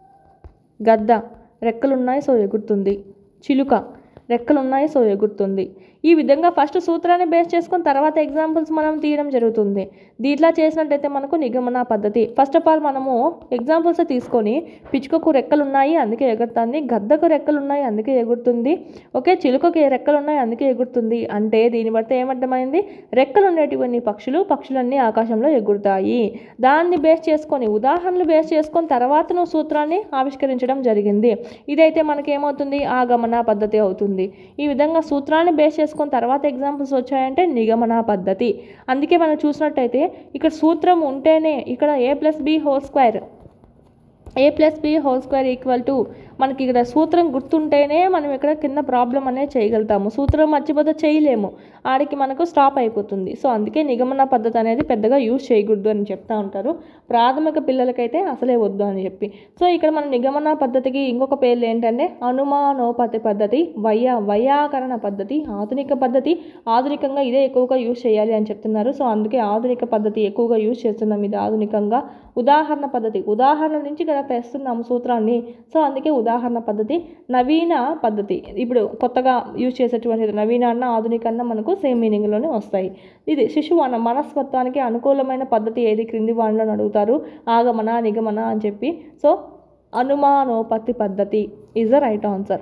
గద్ద రెక్కలు ఉన్నాయి సో ఎగురుతుంది చిలుక రెక్కలు ఉన్నాయి సో ఎగురుతుంది ఈ విధంగా ఫస్ట్ సూత్రాన్ని బేస్ చేసుకొని తర్వాత ఎగ్జాంపుల్స్ మనం తీయడం జరుగుతుంది దీంట్లో చేసినట్టయితే మనకు నిగమన పద్ధతి ఫస్ట్ ఆఫ్ ఆల్ మనము ఎగ్జాంపుల్స్ తీసుకొని పిచ్చుకకు రెక్కలు ఉన్నాయి అందుకే ఎగురుతుంది గద్దకు రెక్కలు ఉన్నాయి అందుకే ఎగురుతుంది ఓకే చిలుకకి రెక్కలు ఉన్నాయి అందుకే ఎగురుతుంది అంటే దీన్ని బట్టి ఏమర్థమైంది రెక్కలు ఉండేటివన్నీ పక్షులు పక్షులన్నీ ఆకాశంలో ఎగురుతాయి దాన్ని బేస్ చేసుకొని ఉదాహరణలు బేస్ చేసుకొని తర్వాత నువ్వు సూత్రాన్ని ఆవిష్కరించడం జరిగింది ఇదైతే మనకి ఏమవుతుంది ఆగమన పద్ధతి అవుతుంది ఈ విధంగా సూత్రాన్ని బేస్ చేసుకొని తర్వాత ఎగ్జాంపుల్స్ వచ్చాయంటే నిగమన పద్ధతి అందుకే మనం చూసినట్టయితే ఇక్కడ సూత్రం ఉంటేనే ఇక్కడ A plus B whole square A plus B whole square equal to మనకి ఇక్కడ సూత్రం గుర్తుంటేనే మనం ఇక్కడ కింద ప్రాబ్లం అనేది చేయగలుగుతాము సూత్రం మర్చిపోతే చేయలేము ఆడికి మనకు స్టాప్ అయిపోతుంది సో అందుకే నిగమన పద్ధతి అనేది పెద్దగా యూజ్ చేయకూడదు అని చెప్తా ఉంటారు ప్రాథమిక పిల్లలకైతే అసలే వద్దు అని చెప్పి సో ఇక్కడ మన నిగమన పద్ధతికి ఇంకొక పేర్లు ఏంటంటే అనుమానోపతి పద్ధతి వయ్యా వైయాకరణ పద్ధతి ఆధునిక పద్ధతి ఆధునికంగా ఇదే ఎక్కువగా యూజ్ చేయాలి అని చెప్తున్నారు సో అందుకే ఆధునిక పద్ధతి ఎక్కువగా యూజ్ చేస్తున్నాం ఇది ఆధునికంగా ఉదాహరణ పద్ధతి ఉదాహరణ నుంచి ఇక్కడ తెస్తున్నాము సూత్రాన్ని సో అందుకే ఉదాహరణ పద్ధతి నవీన పద్ధతి ఇప్పుడు కొత్తగా యూజ్ చేసేటువంటి నవీన అన్న ఆధునిక అన్న మనకు సేమ్ మీనింగ్లోనే వస్తాయి ఇది శిశువు అన్న మనస్తత్వానికి అనుకూలమైన పద్ధతి ఏది క్రింది వాళ్ళలో అడుగుతారు ఆగమన నిగమన అని చెప్పి సో అనుమానోపత్తి పద్ధతి ఈజ్ ద రైట్ ఆన్సర్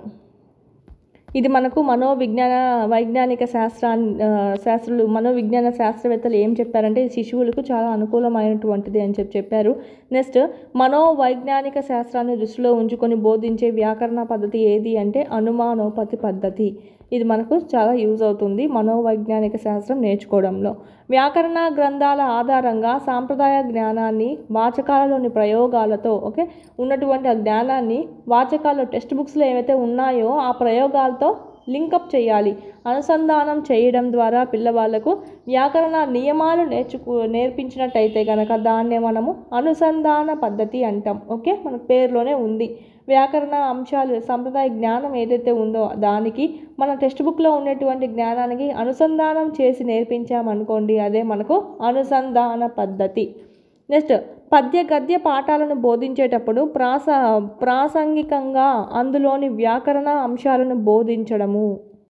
ఇది మనకు మనోవిజ్ఞాన వైజ్ఞానిక శాస్త్రాన్ని ఆ, శాస్త్రులు మనోవిజ్ఞాన శాస్త్రవేత్తలు ఏం చెప్పారంటే ఇది శిశువులకు చాలా అనుకూలమైనటువంటిది అని చెప్పి చెప్పారు నెక్స్ట్ మనోవైజ్ఞానిక శాస్త్రాన్ని దృష్టిలో ఉంచుకొని బోధించే వ్యాకరణ పద్ధతి ఏది అంటే అనుమానోపతి పద్ధతి ఇది మనకు చాలా యూజ్ అవుతుంది మనోవైజ్ఞానిక శాస్త్రం నేర్చుకోవడంలో వ్యాకరణ గ్రంథాల ఆధారంగా సాంప్రదాయ జ్ఞానాన్ని వాచకాలలోని ప్రయోగాలతో ఓకే ఉన్నటువంటి ఆ జ్ఞానాన్ని వాచకాల్లో టెక్స్ట్ బుక్స్లో ఏవైతే ఉన్నాయో ఆ ప్రయోగాలతో లింకప్ చేయాలి అనుసంధానం చేయడం ద్వారా పిల్లవాళ్ళకు వ్యాకరణ నియమాలు నేర్చుకు నేర్పించినట్టయితే కనుక దాన్నే మనము అనుసంధాన పద్ధతి అంటాం ఓకే మన పేరులోనే ఉంది వ్యాకరణ అంశాలు సంప్రదాయ జ్ఞానం ఏదైతే ఉందో దానికి మన టెక్స్ట్ బుక్లో ఉన్నటువంటి జ్ఞానానికి అనుసంధానం చేసి నేర్పించామనుకోండి అదే మనకు అనుసంధాన పద్ధతి నెక్స్ట్ పద్య గద్య పాఠాలను బోధించేటప్పుడు ప్రాస ప్రాసంగికంగా అందులోని వ్యాకరణ అంశాలను బోధించడము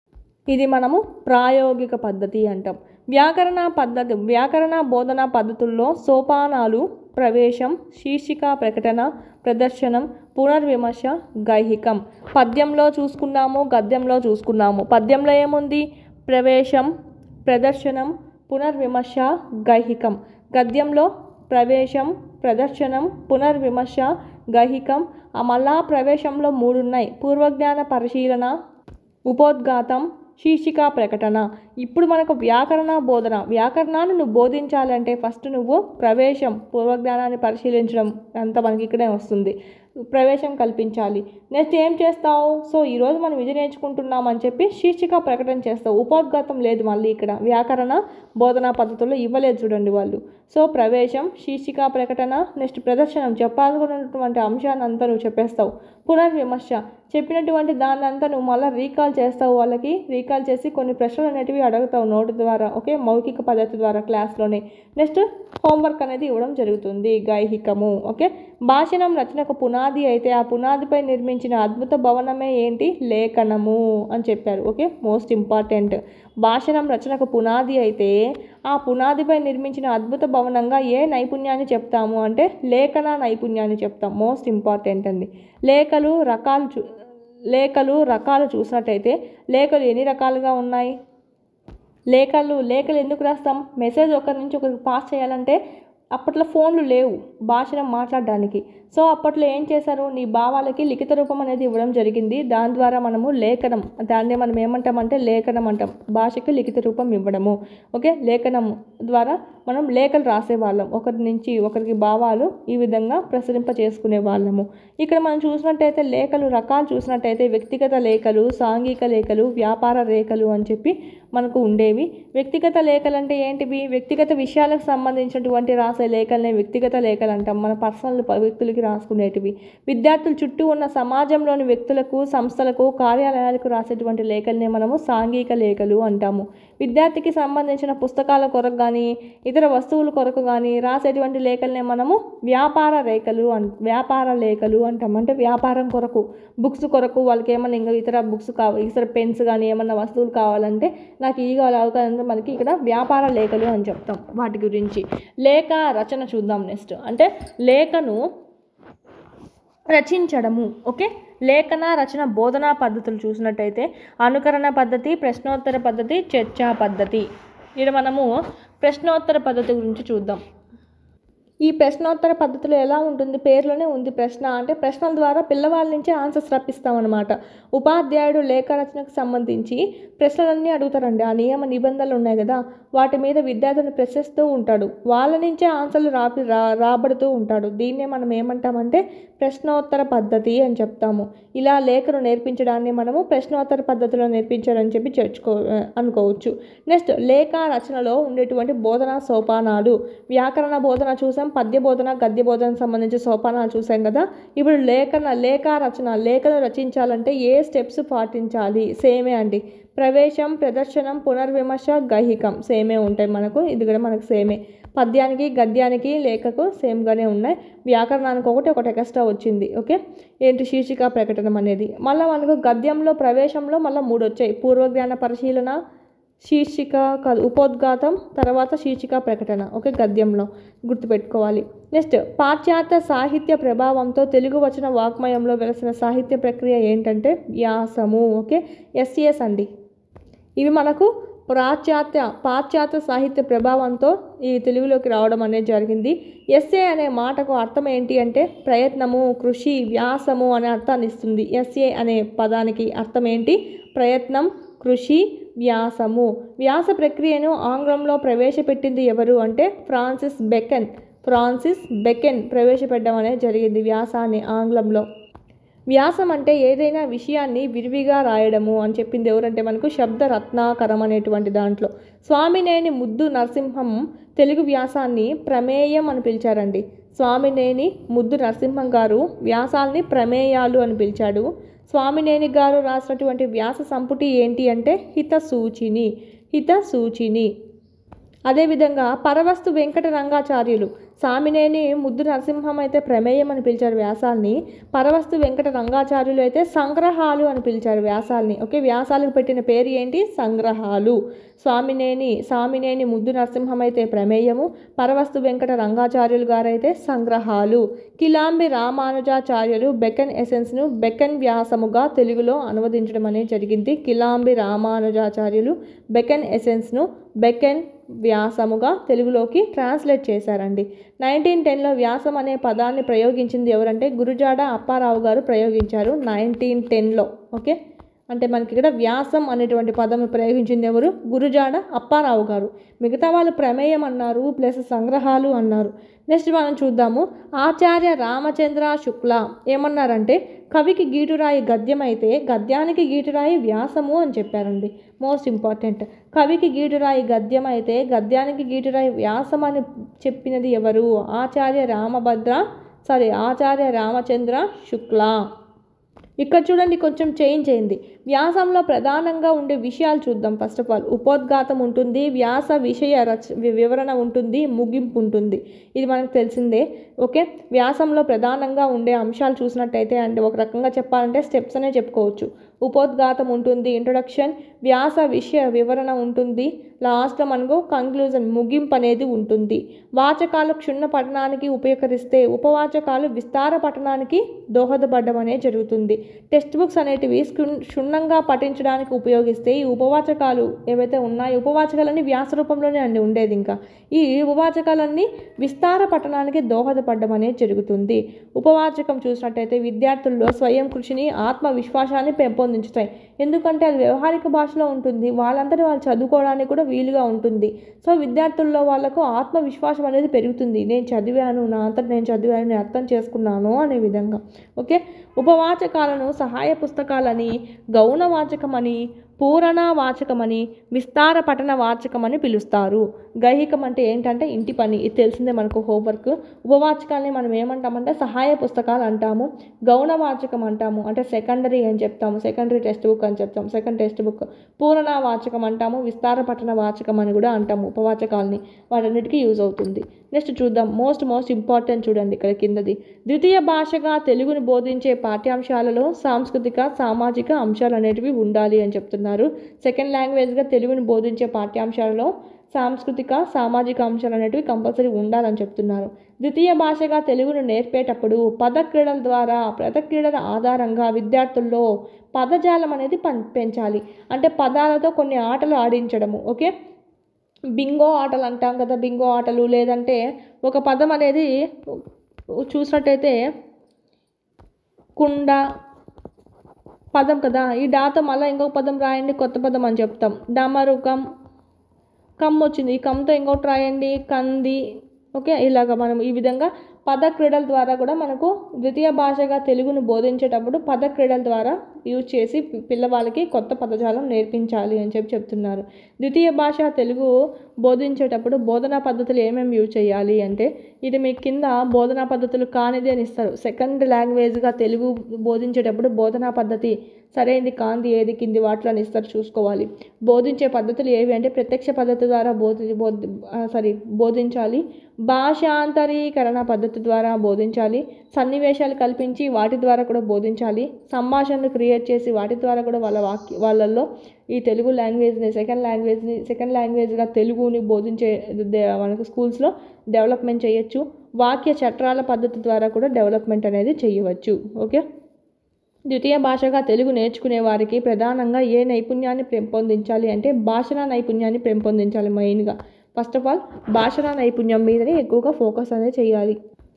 ఇది మనము ప్రాయోగిక పద్ధతి అంటాం వ్యాకరణ పద్ధతి వ్యాకరణ బోధన పద్ధతుల్లో సోపానాలు ప్రవేశం శీర్షిక ప్రకటన ప్రదర్శనం పునర్విమర్శ గైహికం పద్యంలో చూసుకున్నాము గద్యంలో చూసుకున్నాము పద్యంలో ఏముంది ప్రవేశం ప్రదర్శనం పునర్విమర్శ గైహికం గద్యంలో ప్రవేశం ప్రదర్శనం పునర్విమర్శ గైహికం ఆ మళ్ళా ప్రవేశంలో మూడు ఉన్నాయి పూర్వజ్ఞాన పరిశీలన ఉపోద్ఘాతం శీర్షిక ప్రకటన ఇప్పుడు మనకు వ్యాకరణ బోధన వ్యాకరణాన్ని నువ్వు బోధించాలంటే ఫస్ట్ నువ్వు ప్రవేశం పూర్వజ్ఞానాన్ని పరిశీలించడం అంతా మనకి ఇక్కడే వస్తుంది ప్రవేశం కల్పించాలి నెక్స్ట్ ఏం చేస్తావు సో ఈరోజు మనం ఇది నేర్చుకుంటున్నాం అని చెప్పి శీర్షిక ప్రకటన చేస్తావు ఉపోద్ఘాతం లేదు మళ్ళీ ఇక్కడ వ్యాకరణ బోధనా పద్ధతుల్లో ఇవ్వలేదు చూడండి వాళ్ళు సో ప్రవేశం శీర్షిక ప్రకటన నెక్స్ట్ ప్రదర్శనం చెప్పాలనుకున్నటువంటి అంశాన్ని అంతా నువ్వు చెప్పేస్తావు పునర్విమర్శ చెప్పినటువంటి దాన్ని అంతా నువ్వు మళ్ళీ రీకాల్ చేస్తావు వాళ్ళకి రీకాల్ చేసి కొన్ని ప్రశ్నలు అనేటివి అడుగుతావు నోటు ద్వారా ఓకే మౌఖిక పద్ధతి ద్వారా క్లాస్లోనే నెక్స్ట్ హోంవర్క్ అనేది ఇవ్వడం జరుగుతుంది గైహికము ఓకే భాషణం రచనకు పునాది అయితే ఆ పునాదిపై నిర్మించిన అద్భుత భవనమే ఏంటి లేఖనము అని చెప్పారు ఓకే మోస్ట్ ఇంపార్టెంట్ భాషణం రచనకు పునాది అయితే ఆ పునాదిపై నిర్మించిన అద్భుత భవనంగా ఏ నైపుణ్యాన్ని చెప్తాము అంటే లేఖన నైపుణ్యాన్ని చెప్తాం మోస్ట్ ఇంపార్టెంట్ అండి లేఖలు రకాలు చూ లేఖలు రకాలు చూసినట్టయితే లేఖలు ఎన్ని రకాలుగా ఉన్నాయి లేఖలు లేఖలు ఎందుకు రాస్తాం మెసేజ్ ఒకరి నుంచి ఒకరికి పాస్ చేయాలంటే అప్పట్లో ఫోన్లు లేవు భాషను మాట్లాడడానికి సో అప్పట్లో ఏం చేశారు నీ భావాలకి లిఖిత రూపం అనేది ఇవ్వడం జరిగింది దాని ద్వారా మనము లేఖనం దాన్ని మనం ఏమంటామంటే లేఖనం అంటాం భాషకి లిఖిత రూపం ఇవ్వడము ఓకే లేఖనం ద్వారా మనం లేఖలు రాసేవాళ్ళం ఒకరి నుంచి ఒకరికి భావాలు ఈ విధంగా ప్రసరింప చేసుకునే వాళ్ళము ఇక్కడ మనం చూసినట్టయితే లేఖలు రకాలు చూసినట్టయితే వ్యక్తిగత లేఖలు సాంఘిక లేఖలు వ్యాపార రేఖలు అని చెప్పి మనకు ఉండేవి వ్యక్తిగత లేఖలు అంటే ఏంటివి వ్యక్తిగత విషయాలకు సంబంధించినటువంటి రాసే లేఖలనే వ్యక్తిగత లేఖలు అంటాం మన పర్సనల్ వ్యక్తులకి రాసుకునేటివి విద్యార్థులు చుట్టూ ఉన్న సమాజంలోని వ్యక్తులకు సంస్థలకు కార్యాలయాలకు రాసేటువంటి లేఖల్ని మనము సాంఘిక లేఖలు అంటాము విద్యార్థికి సంబంధించిన పుస్తకాల కొరకు కానీ ఇతర వస్తువుల కొరకు కానీ రాసేటువంటి లేఖల్ని మనము వ్యాపార రేఖలు అన్ వ్యాపార లేఖలు అంటాం అంటే వ్యాపారం కొరకు బుక్స్ కొరకు వాళ్ళకి ఏమన్నా ఇంకా ఇతర బుక్స్ కావాలి ఇతర పెన్స్ కానీ ఏమన్నా వస్తువులు కావాలంటే నాకు ఈ కావాలి అవి కావాలంటే మనకి ఇక్కడ వ్యాపార లేఖలు అని చెప్తాం వాటి గురించి లేఖ రచన చూద్దాం నెక్స్ట్ అంటే లేఖను రచించడము ఓకే లేఖన రచన బోధనా పద్ధతులు చూసినట్టయితే అనుకరణ పద్ధతి ప్రశ్నోత్తర పద్ధతి చర్చా పద్ధతి ఇక్కడ మనము ప్రశ్నోత్తర పద్ధతి గురించి చూద్దాం ఈ ప్రశ్నోత్తర పద్ధతిలో ఎలా ఉంటుంది పేరులోనే ఉంది ప్రశ్న అంటే ప్రశ్నల ద్వారా పిల్లవాళ్ళ నుంచి ఆన్సర్స్ రప్పిస్తామన్నమాట ఉపాధ్యాయుడు లేఖ రచనకు సంబంధించి ప్రశ్నలన్నీ అడుగుతారండి ఆ నియమ నిబంధనలు ఉన్నాయి కదా వాటి మీద విద్యార్థులను ప్రశ్నిస్తూ ఉంటాడు వాళ్ళ నుంచే ఆన్సర్లు రాపి రా రాబడుతూ ఉంటాడు దీన్నే మనం ఏమంటామంటే ప్రశ్నోత్తర పద్ధతి అని చెప్తాము ఇలా లేఖను నేర్పించడాన్ని మనము ప్రశ్నోత్తర పద్ధతిలో నేర్పించారని చెప్పి చేర్చుకో అనుకోవచ్చు నెక్స్ట్ లేఖ రచనలో ఉండేటువంటి బోధనా సోపానాలు వ్యాకరణ బోధన చూసాం పద్య బోధన గద్య బోధనకు సంబంధించి సోపానాలు చూసాం కదా ఇప్పుడు లేఖన లేఖ రచన లేఖను రచించాలంటే ఏ స్టెప్స్ పాటించాలి సేమే అండి ప్రవేశం ప్రదర్శనం పునర్విమర్శ గైహికం సేమే ఉంటాయి మనకు ఇది కూడా మనకు సేమే పద్యానికి గద్యానికి లేఖకు సేమ్గానే ఉన్నాయి వ్యాకరణానికి ఒకటి ఒకటి ఎక్స్ట్రా వచ్చింది ఓకే ఏంటి శీర్షిక ప్రకటన అనేది మళ్ళీ మనకు గద్యంలో ప్రవేశంలో మళ్ళీ మూడు వచ్చాయి పూర్వజ్ఞాన పరిశీలన శీర్షిక కాదు ఉపోద్ఘాతం తర్వాత శీర్షిక ప్రకటన ఓకే గద్యంలో గుర్తుపెట్టుకోవాలి నెక్స్ట్ పాశ్చాత్య సాహిత్య ప్రభావంతో తెలుగు వచన వాక్మయంలో వెలసిన సాహిత్య ప్రక్రియ ఏంటంటే వ్యాసము ఓకే ఎస్ఎస్ అండి ఇవి మనకు పాశ్చాత్య పాశ్చాత్య సాహిత్య ప్రభావంతో ఈ తెలుగులోకి రావడం అనేది జరిగింది ఎస్ఏ అనే మాటకు అర్థం ఏంటి అంటే ప్రయత్నము కృషి వ్యాసము అనే అర్థాన్ని ఇస్తుంది ఎస్ఏ అనే పదానికి అర్థం ఏంటి ప్రయత్నం కృషి వ్యాసము వ్యాస ప్రక్రియను ఆంగ్లంలో ప్రవేశపెట్టింది ఎవరు అంటే ఫ్రాన్సిస్ బెకెన్ ఫ్రాన్సిస్ బెకెన్ ప్రవేశపెట్టడం అనేది జరిగింది వ్యాసాన్ని ఆంగ్లంలో వ్యాసం అంటే ఏదైనా విషయాన్ని విరివిగా రాయడము అని చెప్పింది ఎవరంటే మనకు శబ్ద రత్నాకరం అనేటువంటి దాంట్లో స్వామినేని ముద్దు నరసింహం తెలుగు వ్యాసాన్ని ప్రమేయం అని పిలిచారండి స్వామినేని ముద్దు నరసింహం గారు వ్యాసాల్ని ప్రమేయాలు అని పిలిచాడు స్వామినేని గారు రాసినటువంటి వ్యాస సంపుటి ఏంటి అంటే హిత సూచిని హిత సూచిని అదేవిధంగా పరవస్తు వెంకట రంగాచార్యులు సామినేని ముద్దు నరసింహం అయితే ప్రమేయం అని పిలిచారు వ్యాసాల్ని పరవస్తు వెంకట రంగాచార్యులు అయితే సంగ్రహాలు అని పిలిచారు వ్యాసాల్ని ఓకే వ్యాసాలకు పెట్టిన పేరు ఏంటి సంగ్రహాలు స్వామినేని సామినేని ముద్దు నరసింహం అయితే ప్రమేయము పరవస్తు వెంకట రంగాచార్యులు గారైతే సంగ్రహాలు కిలాంబి రామానుజాచార్యులు బెకన్ ఎసెన్స్ను బెకన్ వ్యాసముగా తెలుగులో అనువదించడం అనేది జరిగింది కిలాంబి రామానుజాచార్యులు బెకన్ ఎసెన్స్ను బెకెన్ వ్యాసముగా తెలుగులోకి ట్రాన్స్లేట్ చేశారండి నైన్టీన్ టెన్లో వ్యాసం అనే పదాన్ని ప్రయోగించింది ఎవరంటే గురుజాడ అప్పారావు గారు ప్రయోగించారు నైన్టీన్ టెన్లో ఓకే అంటే మనకి ఇక్కడ వ్యాసం అనేటువంటి పదం ప్రయోగించింది ఎవరు గురుజాడ అప్పారావు గారు మిగతా వాళ్ళు ప్రమేయం అన్నారు ప్లస్ సంగ్రహాలు అన్నారు నెక్స్ట్ మనం చూద్దాము ఆచార్య రామచంద్ర శుక్ల ఏమన్నారంటే కవికి గీటురాయి గద్యం అయితే గద్యానికి గీటురాయి వ్యాసము అని చెప్పారండి మోస్ట్ ఇంపార్టెంట్ కవికి గీటురాయి గద్యం అయితే గద్యానికి గీటురాయి వ్యాసం అని చెప్పినది ఎవరు ఆచార్య రామభద్ర సారీ ఆచార్య రామచంద్ర శుక్ల ఇక్కడ చూడండి కొంచెం చేంజ్ అయింది వ్యాసంలో ప్రధానంగా ఉండే విషయాలు చూద్దాం ఫస్ట్ ఆఫ్ ఆల్ ఉపోద్ఘాతం ఉంటుంది వ్యాస విషయ రచ వి- వివరణ ఉంటుంది ముగింపు ఉంటుంది ఇది మనకు తెలిసిందే ఓకే వ్యాసంలో ప్రధానంగా ఉండే అంశాలు చూసినట్టయితే అంటే ఒక రకంగా చెప్పాలంటే స్టెప్స్ అనే చెప్పుకోవచ్చు ఉపోద్ఘాతం ఉంటుంది ఇంట్రొడక్షన్ వ్యాస విషయ వివరణ ఉంటుంది లాస్ట్లో మనకు కంక్లూజన్ ముగింపు అనేది ఉంటుంది వాచకాలు క్షుణ్ణ పఠనానికి ఉపయోగిస్తే ఉపవాచకాలు విస్తార పఠనానికి దోహదపడడం అనేది జరుగుతుంది టెక్స్ట్ బుక్స్ అనేటివి క్షుణ్- క్షుణ్ణంగా పఠించడానికి ఉపయోగిస్తే ఈ ఉపవాచకాలు ఏవైతే ఉన్నాయో ఉపవాచకాలన్నీ వ్యాస రూపంలోనే అండి ఉండేది ఇంకా ఈ ఉపవాచకాలన్నీ విస్తార పఠనానికి దోహదపడడం అనేది జరుగుతుంది ఉపవాచకం చూసినట్టయితే విద్యార్థుల్లో స్వయం కృషిని ఆత్మవిశ్వాసాన్ని పెంపొందించుతాయి ఎందుకంటే అది వ్యవహారిక భాషలో ఉంటుంది వాళ్ళంతటి వాళ్ళు చదువుకోవడానికి కూడా వీలుగా ఉంటుంది సో విద్యార్థుల్లో వాళ్ళకు ఆత్మవిశ్వాసం అనేది పెరుగుతుంది నేను చదివాను నా అంతటి నేను చదివాను నేను అర్థం చేసుకున్నాను అనే విధంగా ఓకే ఉపవాచకాలను సహాయ పుస్తకాలని గౌణవాచకమని పూరణ వాచకమని విస్తార పఠన వాచకమని పిలుస్తారు గైహికం అంటే ఏంటంటే ఇంటి పని ఇది తెలిసిందే మనకు హోంవర్క్ ఉపవాచకాల్ని మనం ఏమంటామంటే సహాయ పుస్తకాలు అంటాము గౌణవాచకం అంటాము అంటే సెకండరీ అని చెప్తాము సెకండరీ టెక్స్ట్ బుక్ అని చెప్తాం సెకండ్ టెక్స్ట్ బుక్ పూరణ వాచకం అంటాము విస్తార పఠన వాచకం అని కూడా అంటాము ఉపవాచకాల్ని వాటన్నిటికీ యూజ్ అవుతుంది నెక్స్ట్ చూద్దాం మోస్ట్ మోస్ట్ ఇంపార్టెంట్ చూడండి ఇక్కడ కిందది ద్వితీయ భాషగా తెలుగును బోధించే పాఠ్యాంశాలలో సాంస్కృతిక సామాజిక అంశాలు అనేటివి ఉండాలి అని చెప్తున్నారు సెకండ్ లాంగ్వేజ్గా తెలుగును బోధించే పాఠ్యాంశాలలో సాంస్కృతిక సామాజిక అంశాలు అనేటివి కంపల్సరీ ఉండాలని చెప్తున్నారు ద్వితీయ భాషగా తెలుగును నేర్పేటప్పుడు పద క్రీడల ద్వారా పద క్రీడల ఆధారంగా విద్యార్థుల్లో పదజాలం అనేది పం పెంచాలి అంటే పదాలతో కొన్ని ఆటలు ఆడించడము ఓకే బింగో ఆటలు అంటాం కదా బింగో ఆటలు లేదంటే ఒక పదం అనేది చూసినట్టయితే కుండ పదం కదా ఈ డాతో మళ్ళీ ఇంకొక పదం రాయండి కొత్త పదం అని చెప్తాం డమరుకం కమ్ వచ్చింది ఈ కమ్తో ఇంకొకటి రాయండి కంది ఓకే ఇలాగ మనం ఈ విధంగా పద క్రీడల ద్వారా కూడా మనకు ద్వితీయ భాషగా తెలుగును బోధించేటప్పుడు పద క్రీడల ద్వారా యూజ్ చేసి పి- పిల్లవాళ్ళకి కొత్త పదజాలం నేర్పించాలి అని చెప్పి చెప్తున్నారు ద్వితీయ భాష తెలుగు బోధించేటప్పుడు బోధనా పద్ధతులు ఏమేమి యూజ్ చేయాలి అంటే ఇది మీ కింద బోధనా పద్ధతులు కానిది అని ఇస్తారు సెకండ్ లాంగ్వేజ్గా తెలుగు బోధించేటప్పుడు బోధనా పద్ధతి సరైనది కాంది ఏది కింది వాటిలో అని ఇస్తారు చూసుకోవాలి బోధించే పద్ధతులు ఏవి అంటే ప్రత్యక్ష పద్ధతి ద్వారా బోధి బోధి సారీ బోధించాలి భాషాంతరీకరణ పద్ధతి ద్వారా బోధించాలి సన్నివేశాలు కల్పించి వాటి ద్వారా కూడా బోధించాలి సంభాషణలు క్రియేట్ చేసి వాటి ద్వారా కూడా వాళ్ళ వాక్య వాళ్ళల్లో ఈ తెలుగు లాంగ్వేజ్ని సెకండ్ లాంగ్వేజ్ని సెకండ్ లాంగ్వేజ్గా తెలుగుని బోధించే దే- మనకు స్కూల్స్లో డెవలప్మెంట్ చేయొచ్చు వాక్య చట్రాల పద్ధతి ద్వారా కూడా డెవలప్మెంట్ అనేది చేయవచ్చు ఓకే ద్వితీయ భాషగా తెలుగు నేర్చుకునే వారికి ప్రధానంగా ఏ నైపుణ్యాన్ని పెంపొందించాలి అంటే భాషణ నైపుణ్యాన్ని పెంపొందించాలి మెయిన్గా ఫస్ట్ ఆఫ్ ఆల్ భాషణ నైపుణ్యం మీదనే ఎక్కువగా ఫోకస్ అనేది చేయాలి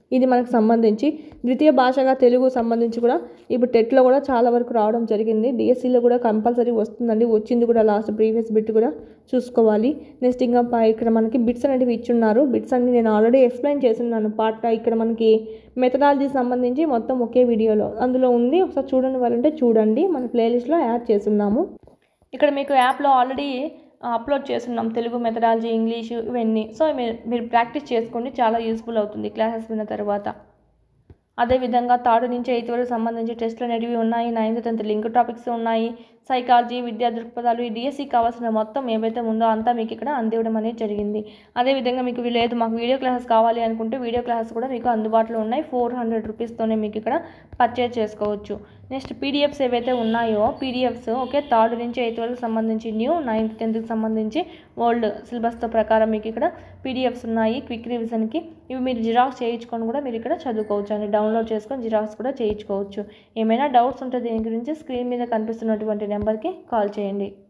ఇది మనకు సంబంధించి ద్వితీయ భాషగా తెలుగు సంబంధించి కూడా ఇప్పుడు టెట్లో కూడా చాలా వరకు రావడం జరిగింది డిఎస్సిలో కూడా కంపల్సరీ వస్తుందండి వచ్చింది కూడా లాస్ట్ ప్రీవియస్ బిట్ కూడా చూసుకోవాలి నెక్స్ట్ ఇంకా ప- ఇక్కడ మనకి బిట్స్ అనేటివి ఇచ్చున్నారు బిట్స్ అన్ని నేను ఆల్రెడీ ఎక్స్ప్లెయిన్ చేస్తున్నాను పార్ట్ ఇక్కడ మనకి మెథడాలజీ సంబంధించి మొత్తం ఒకే వీడియోలో అందులో ఉంది ఒకసారి చూడండి వాళ్ళంటే చూడండి మన ప్లేలిస్ట్లో యాడ్ చేస్తున్నాము ఇక్కడ మీకు యాప్లో ఆల్రెడీ అప్లోడ్ చేస్తున్నాం తెలుగు మెథడాలజీ ఇంగ్లీషు ఇవన్నీ సో మీరు మీరు ప్రాక్టీస్ చేసుకోండి చాలా యూస్ఫుల్ అవుతుంది క్లాసెస్ విన్న తర్వాత అదేవిధంగా థర్డ్ నుంచి ఎయిత్ వరకు సంబంధించి టెస్టులు అనేటివి ఉన్నాయి నైన్త్ టెన్త్ లింక్ టాపిక్స్ ఉన్నాయి సైకాలజీ విద్యా దృక్పథాలు ఈ డిఎస్సికి కావాల్సిన మొత్తం ఏవైతే ఉందో అంతా మీకు ఇక్కడ అందివ్వడం అనేది జరిగింది అదేవిధంగా మీకు ఇవి లేదు మాకు వీడియో క్లాసెస్ కావాలి అనుకుంటే వీడియో క్లాసెస్ కూడా మీకు అందుబాటులో ఉన్నాయి ఫోర్ హండ్రెడ్ రూపీస్తోనే మీకు ఇక్కడ పర్చేజ్ చేసుకోవచ్చు నెక్స్ట్ పీడిఎఫ్స్ ఏవైతే ఉన్నాయో పీడిఎఫ్స్ ఓకే థర్డ్ నుంచి ఎయిత్ వరకు సంబంధించి న్యూ నైన్త్ టెన్త్కి సంబంధించి ఓల్డ్ సిలబస్తో ప్రకారం మీకు ఇక్కడ పీడిఎఫ్స్ ఉన్నాయి క్విక్ రివిజన్కి ఇవి మీరు జిరాక్స్ చేయించుకొని కూడా మీరు ఇక్కడ చదువుకోవచ్చు అండి డౌన్లోడ్ చేసుకొని జిరాక్స్ కూడా చేయించుకోవచ్చు ఏమైనా డౌట్స్ ఉంటే దీని గురించి స్క్రీన్ మీద కనిపిస్తున్నటువంటి నెంబర్కి కాల్ చేయండి